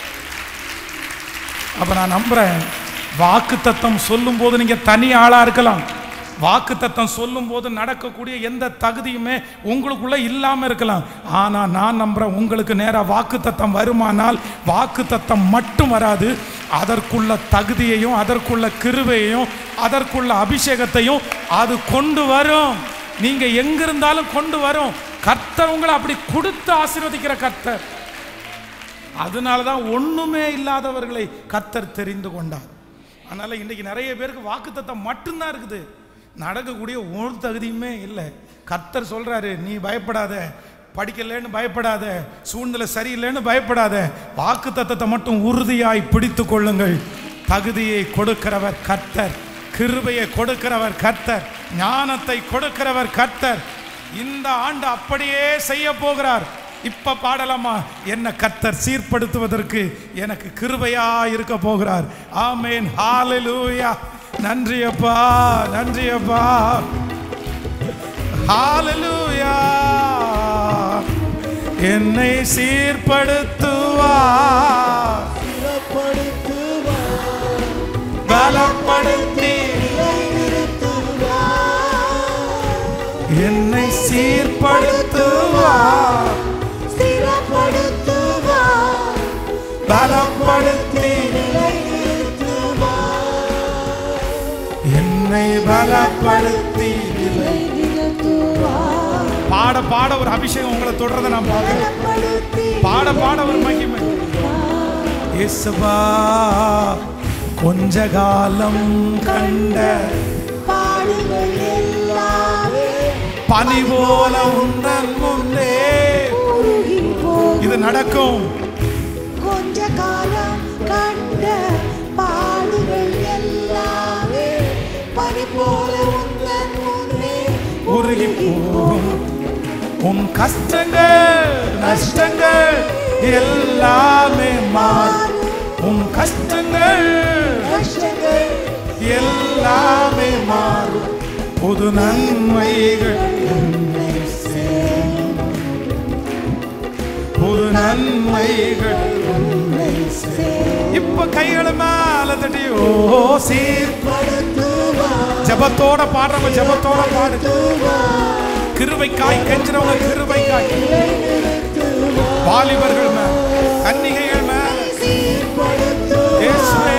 அப்போ நான் நம்புகிறேன் வாக்கு தத்தம் சொல்லும்போது நீங்கள் தனி ஆளாக இருக்கலாம் வாக்கு தத்தம் சொல்லும்போது நடக்கக்கூடிய எந்த தகுதியுமே உங்களுக்குள்ள இல்லாமல் இருக்கலாம் ஆனால் நான் நம்புகிறேன் உங்களுக்கு நேராக வாக்கு தத்தம் வருமானால் வாக்கு தத்தம் மட்டும் வராது அதற்குள்ள தகுதியையும் அதற்குள்ள கிருபையையும் அதற்குள்ள அபிஷேகத்தையும் அது கொண்டு வரும் நீங்க எங்கிருந்தாலும் கொண்டு வரும் கர்த்தர் உங்களை அப்படி கொடுத்து ஆசீர்வதிக்கிற கர்த்தர் அதனால தான் ஒண்ணுமே இல்லாதவர்களை கர்த்தர் தெரிந்து கொண்டார் அதனால இன்னைக்கு நிறைய பேருக்கு வாக்குத்தத்தம் மட்டும்தான் இருக்குது நடக்கக்கூடிய ஒரு தகுதியுமே இல்லை கர்த்தர் சொல்றாரு நீ பயப்படாத படிக்கலைன்னு பயப்படாத சூழ்நிலை சரியில்லைன்னு பயப்படாத வாக்கு தத்தத்தை மட்டும் உறுதியாய் பிடித்து கொள்ளுங்கள் தகுதியை கொடுக்கிறவர் கர்த்தர் கிருபையை கொடுக்கிறவர் கர்த்தர் ஞானத்தை கொடுக்கிறவர் கர்த்தர் இந்த ஆண்டு அப்படியே செய்ய போகிறார் இப்ப பாடலாமா என்ன கர்த்தர் சீர்படுத்துவதற்கு எனக்கு கிருபையா இருக்க போகிறார் ஆமேன் ஹalleluya நன்றி அப்பா நன்றி அப்பா ஹalleluya என்னை சீர்படுத்துவார் ஸ்திரப்படுத்துவார் பலப்படுத்தி நிலைநிறுத்துவார் என்னை சீர்படுத்துவார் ஸ்திரப்படுத்துவார் பலப்படுத்தி நிலைநிறுத்துவார் என்னை பலப்படுத்தி நிலைநிறுத்துவார் பாட பாட ஒரு அபிஷேகம் உங்களை தொடர்றதை நான் பார்க்கிறேன் பலப்படுத்தி பாட பாட ஒரு மகிமை இயேசுவா கொஞ்ச காலம் கண்ட பாடுகள் எல்லாமே பனி போல உந்தன் முன்னே உருகி போகும் இது நடக்கும் கொஞ்ச காலம் கண்ட பாடுகள் எல்லாமே பனி போல உந்தன் முன்னே உருகி போகும் உன் கஷ்டங்கள் நஷ்டங்கள் எல்லாமே மாறும் உன் கஷ்டங்கள் கஷ்டங்கள் எல்லாமே மாறும் புது நன்மைகள் உன்னை சேரும். புது நன்மைகள் உன்னை சேர் இப்ப கைகளை மேல தட்டி ஓ சீர் படுத்துவார் ஜபத்தோட பாடுறவங்க ஜபத்தோட பாடு கிருபைக்காய் கெஞ்சிறவங்க கிருபைக்காய் வாலிபர்கள் மேல கன்னிகைகள் மேல இயேசுவே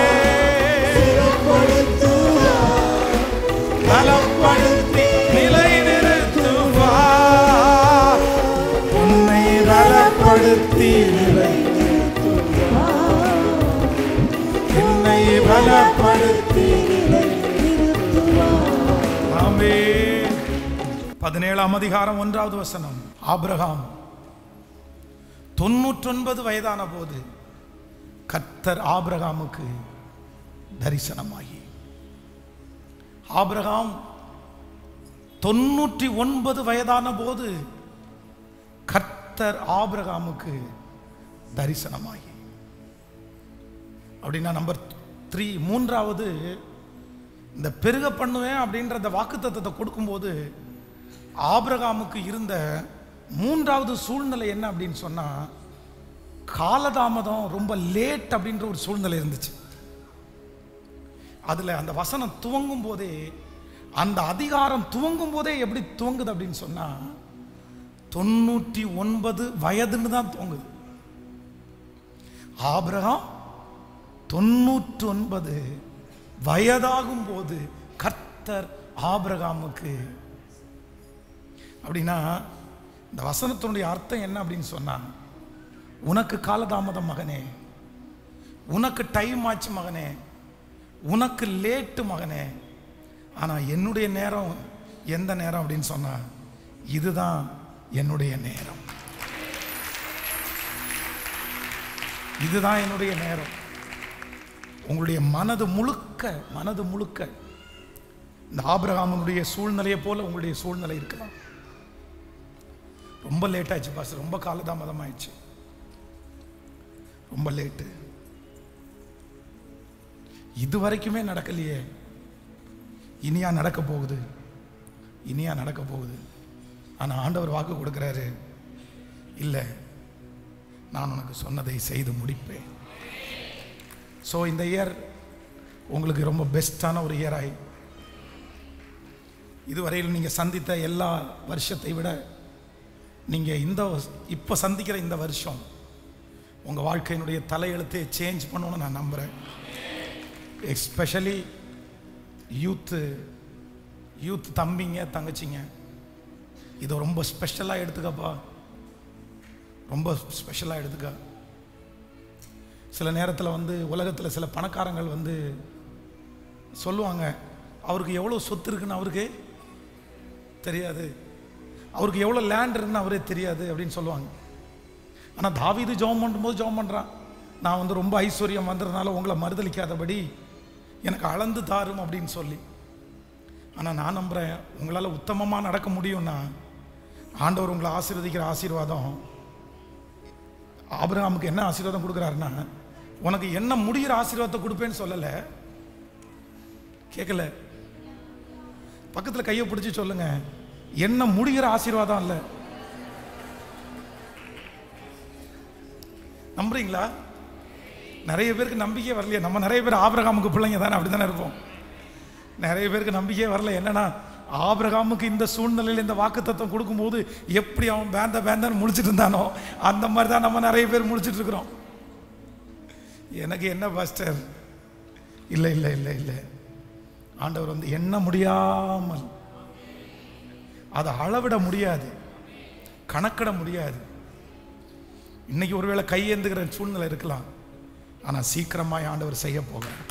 பலப்படுத்தி நிலை உன்னை பலப்படுத்தி நிலை என்னை பலப்படுத்தி ஆமே பதினேழாம் அதிகாரம் ஒன்றாவது வசனம் ஆபிரகாம் தொண்ணூற்றொன்பது வயதான போது கர்த்தர் ஆபிரகாமுக்கு தரிசனமாகி ஆபிரகாம் தொண்ணூற்றி ஒன்பது வயதான போது கர்த்தர் ஆபிரகாமுக்கு தரிசனமாகி அப்படின்னா நம்பர் த்ரீ மூன்றாவது இந்த பெருக பண்ணுவேன் அப்படின்ற அந்த வாக்குத்தத்தத்தை கொடுக்கும்போது ஆபிரகாமுக்கு இருந்த மூன்றாவது சூழ்நிலை என்ன அப்படின்னு சொன்னா காலதாமதம் ரொம்ப லேட் அப்படின்ற ஒரு சூழ்நிலை இருந்துச்சு அதுல அந்த வசனம் துவங்கும் போதே அந்த அதிகாரம் துவங்கும் போதே எப்படி துவங்குது அப்படின்னு சொன்னா தொண்ணூற்றி ஒன்பது வயதுன்னு தான் துவங்குது ஆபிரகாம் தொண்ணூற்றி ஒன்பது வயதாகும் போது கர்த்தர் ஆபிரகாமுக்கு அப்படின்னா இந்த வசனத்தினுடைய அர்த்தம் என்ன அப்படின்னு சொன்னா உனக்கு காலதாமதம் மகனே உனக்கு டைம் ஆச்சு மகனே உனக்கு லேட்டு மகனே ஆனா என்னுடைய நேரம் எந்த நேரம் அப்படின்னு சொன்னா இதுதான் என்னுடைய நேரம் இதுதான் என்னுடைய நேரம் உங்களுடைய மனது முழுக்க மனது முழுக்க இந்த ஆபிரகாமனுடைய சூழ்நிலையை போல உங்களுடைய சூழ்நிலை இருக்கலாம் ரொம்ப லேட் ஆயிடுச்சு பாஸ் ரொம்ப காலதாமதம் ஆயிடுச்சு ரொம்ப லேட்டு இது வரைக்குமே நடக்கலையே இனியா நடக்க போகுது இனியா நடக்க போகுது ஆனா ஆண்டவர் வாக்கு கொடுக்கிறாரு இல்லை நான் உனக்கு சொன்னதை செய்து முடிப்பேன் ஸோ இந்த இயர் உங்களுக்கு ரொம்ப பெஸ்டான ஒரு இயராய் இதுவரையில் நீங்கள் சந்தித்த எல்லா வருஷத்தை விட நீங்கள் இந்த இப்போ சந்திக்கிற இந்த வருஷம் உங்கள் வாழ்க்கையினுடைய தலையெழுத்தை சேஞ்ச் பண்ணணும்னு நான் நம்புகிறேன் எஸ்பெஷலி யூத்து யூத் தம்பிங்க தங்கச்சிங்க இதை ரொம்ப ஸ்பெஷலாக எடுத்துக்கப்பா ரொம்ப ஸ்பெஷலாக எடுத்துக்க சில நேரத்தில் வந்து உலகத்தில் சில பணக்காரங்கள் வந்து சொல்லுவாங்க அவருக்கு எவ்வளோ சொத்து இருக்குன்னு அவருக்கு தெரியாது அவருக்கு எவ்வளோ லேண்ட் இருக்குன்னு அவரே தெரியாது அப்படின்னு சொல்லுவாங்க ஆனால் தாவீது ஜெபம் பண்ணும்போது ஜெபம் பண்ணுறான் நான் வந்து ரொம்ப ஐஸ்வர்யம் வந்ததுனால உங்களை மறுதளிக்காதபடி எனக்கு அளந்து தாரும் அப்படின்னு சொல்லி ஆனால் நான் நம்புகிறேன் உங்களால் உத்தமமாக நடக்க முடியும்னா ஆண்டவர் உங்களை ஆசீர்வதிக்கிற ஆசீர்வாதம் ஆபிரகாமுக்கு என்ன ஆசீர்வாதம் கொடுக்குறாருன்னா உனக்கு என்ன முடிகிற ஆசீர்வாதத்தை கொடுப்பேன்னு சொல்லலை கேட்கல பக்கத்தில் கையை பிடிச்சி சொல்லுங்க என்ன முடிகிற ஆசீர்வாதம் இல்லை நம்புறீங்களா நிறைய பேருக்கு நம்பிக்கையே வரலையே நம்ம நிறைய பேர் ஆபிரகாமுக்கு பிள்ளைங்க தானே அப்படி தானே இருப்போம் நிறைய பேருக்கு நம்பிக்கையே வரல என்னன்னா ஆபிரகாமுக்கு இந்த சூழ்நிலையில் இந்த வாக்குத்தத்தம் கொடுக்கும்போது எப்படி அவன் பேந்த பேந்தன்னு முழிச்சிட்டு இருந்தானோ அந்த மாதிரி தான் நம்ம நிறைய பேர் முழிச்சிட்டு இருக்கிறோம் எனக்கு என்ன பாஸ்டர் இல்லை இல்லை இல்லை இல்லை ஆண்டவர் வந்து எண்ண முடியாமல் அதை அளவிட முடியாது கணக்கிட முடியாது இன்னைக்கு ஒருவேளை கையேந்துகிற சூழ்நிலை இருக்கலாம் ஆனா சீக்கிரமாய் ஆண்டவர் செய்ய போகிறார்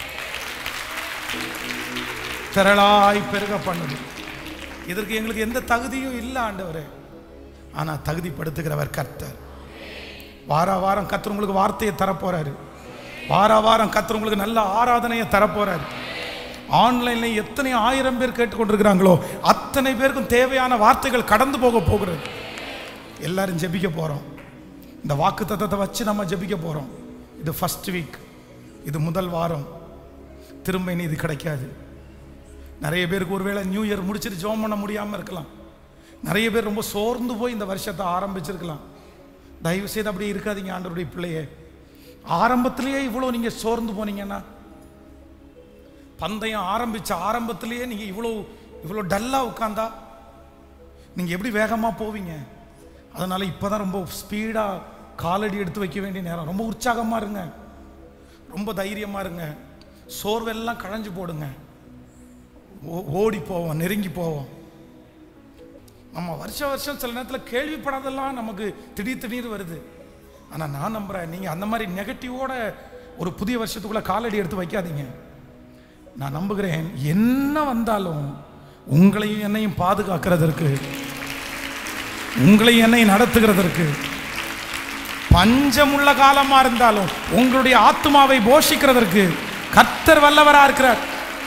திரளாய் பெருக பண்ணுது இதற்கு எங்களுக்கு எந்த தகுதியும் இல்லை ஆண்டவரே ஆனா தகுதிப்படுத்துகிறவர் கர்த்தர் வார வாரம் கர்த்தர் உங்களுக்கு வார்த்தையை தரப்போறாரு வார வாரம் கர்த்தர் உங்களுக்கு நல்ல ஆராதனையை தரப்போறாரு ஆன்லைன்ல எத்தனை ஆயிரம் பேர் கேட்டுக்கொண்டிருக்கிறாங்களோ அத்தனை பேருக்கும் தேவையான வார்த்தைகள் கடந்து போக போகிறது எல்லாரும் ஜெபிக்க போறோம் இந்த வாக்கு தத்தத்தை வச்சு நம்ம ஜெபிக்க போறோம் இது ஃபர்ஸ்ட் வீக் இது முதல் வாரம் திரும்ப இனி இது கிடைக்காது நிறைய பேருக்கு ஒருவேளை நியூ இயர் முடிச்சிட்டு ஜோம் பண்ண முடியாமல் இருக்கலாம் நிறைய பேர் ரொம்ப சோர்ந்து போய் இந்த வருஷத்தை ஆரம்பிச்சிருக்கலாம் தயவு செய்து அப்படி இருக்காதீங்க ஆண்டவருடைய பிள்ளையே ஆரம்பத்திலேயே இவ்வளோ நீங்கள் சோர்ந்து போனீங்கன்னா பந்தயம் ஆரம்பிச்ச ஆரம்பத்திலேயே நீங்கள் இவ்வளோ இவ்வளோ டல்லாக உட்காந்தா நீங்கள் எப்படி வேகமாக போவீங்க அதனால் இப்போ தான் ரொம்ப ஸ்பீடாக காலடி எடுத்து வைக்க வேண்டிய நேரம் ரொம்ப உற்சாகமாக இருங்க ரொம்ப தைரியமாக இருங்க சோர்வெல்லாம் களைஞ்சு போடுங்க ஓ- ஓடி போவோம் நெருங்கி போவோம் நம்ம வருஷ வருஷம் சில நேரத்தில் கேள்விப்படாதெல்லாம் நமக்கு திடீர் திடீர் வருது ஆனால் நான் நம்புகிறேன் நீங்கள் அந்த மாதிரி நெகட்டிவோட ஒரு புதிய வருஷத்துக்குள்ளே காலடி எடுத்து வைக்காதீங்க நான் நம்புகிறேன் என்ன வந்தாலும் உங்களையும் என்னையும் பாதுகாக்கிறதற்கு உங்களையும் என்னையும் நடத்துகிறதற்கு பஞ்சமுள்ள காலமா இருந்தாலும் உங்களுடைய ஆத்மாவை போஷிக்கிறதற்கு கர்த்தர் வல்லவரா இருக்கிறார்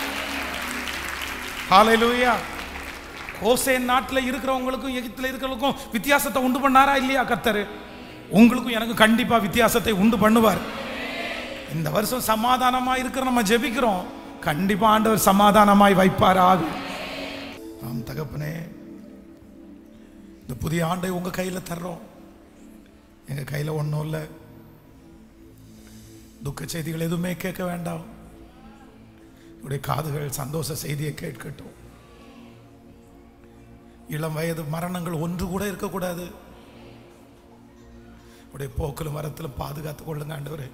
ஹalleluya கோசேன் நாட்டில் இருக்கிறவங்களுக்கும் எகிப்தில் இருக்கிறவங்களுக்கும் வித்தியாசத்தை உண்டு பண்ணாரா இல்லையா கர்த்தர் உங்களுக்கும் எனக்கும் கண்டிப்பா வித்தியாசத்தை உண்டு பண்ணுவார் இந்த வருஷம் சமாதானமா இருக்கிற நம்ம ஜெபிக்கிறோம் கண்டிப்பா ஆண்டவர் சமாதானமாய் வைப்பாராக ஆம் தகப்பனே இந்த புதிய ஆண்டை உங்க கையில தர்றோம் எங்க கையில ஒன்றும் இல்லை துக்க செய்திகள் எதுவுமே கேட்க வேண்டாம் உடைய காதுகள் சந்தோஷ செய்தியை கேட்கட்டும் இளம் வயது மரணங்கள் ஒன்று கூட இருக்கக்கூடாது உடைய போக்கிலும் வரத்திலும் பாதுகாத்துக் கொள்ளுங்க ஆண்டவரே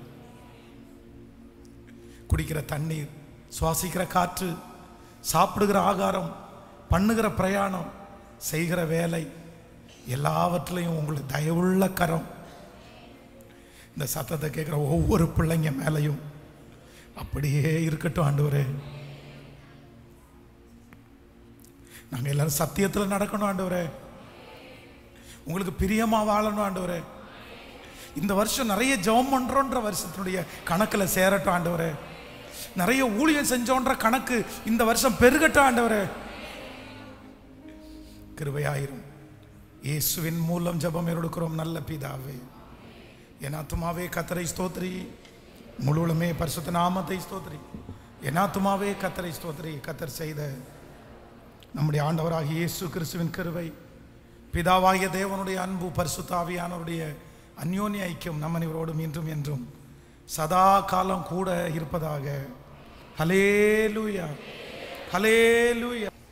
குடிக்கிற தண்ணீர் சுவாசிக்கிற காற்று சாப்பிடுகிற ஆகாரம் பண்ணுகிற பிரயாணம் செய்கிற வேலை எல்லாவற்றிலையும் உங்களுக்கு தயவுள்ள கரம் இந்த சத்தத்தை கேட்குற ஒவ்வொரு பிள்ளைங்க மேலையும் அப்படியே இருக்கட்டும் ஆண்டவரே நாங்கள் எல்லாரும் சத்தியத்தில் நடக்கணும் ஆண்டவரே உங்களுக்கு பிரியமா வாழணும் ஆண்டவரே இந்த வருஷம் நிறைய ஜெபம் பண்றோன்ற வருஷத்தினுடைய கணக்கில் சேரட்டும் ஆண்டவரே நிறைய ஊழியம் செஞ்சோன்ற கணக்கு இந்த வருஷம் பெருகட்டும் ஆண்டவரே கிருபையாயிரும் இயேசுவின் மூலம் ஜெபம் எடுக்கிறோம் நல்ல பிதாவே என் ஆத்துமாவே கத்தரை ஸ்தோத்ரி முழுவலுமே பரிசுத்த நாமத்தை ஸ்தோத்ரி என் ஆத்துமாவே கத்தரை ஸ்தோத்ரி கத்தர் செய்த நம்முடைய ஆண்டவராகிய இயேசு கிறிஸ்துவின் கிருபை பிதாவாகிய தேவனுடைய அன்பு பரிசுத்தாவியானவருடைய அந்யோன்ய ஐக்கியம் நம்ம இவரோடும் இன்றும் என்றும் சதா காலம் கூட இருப்பதாக ஹலேலூயா ஹலேலூயா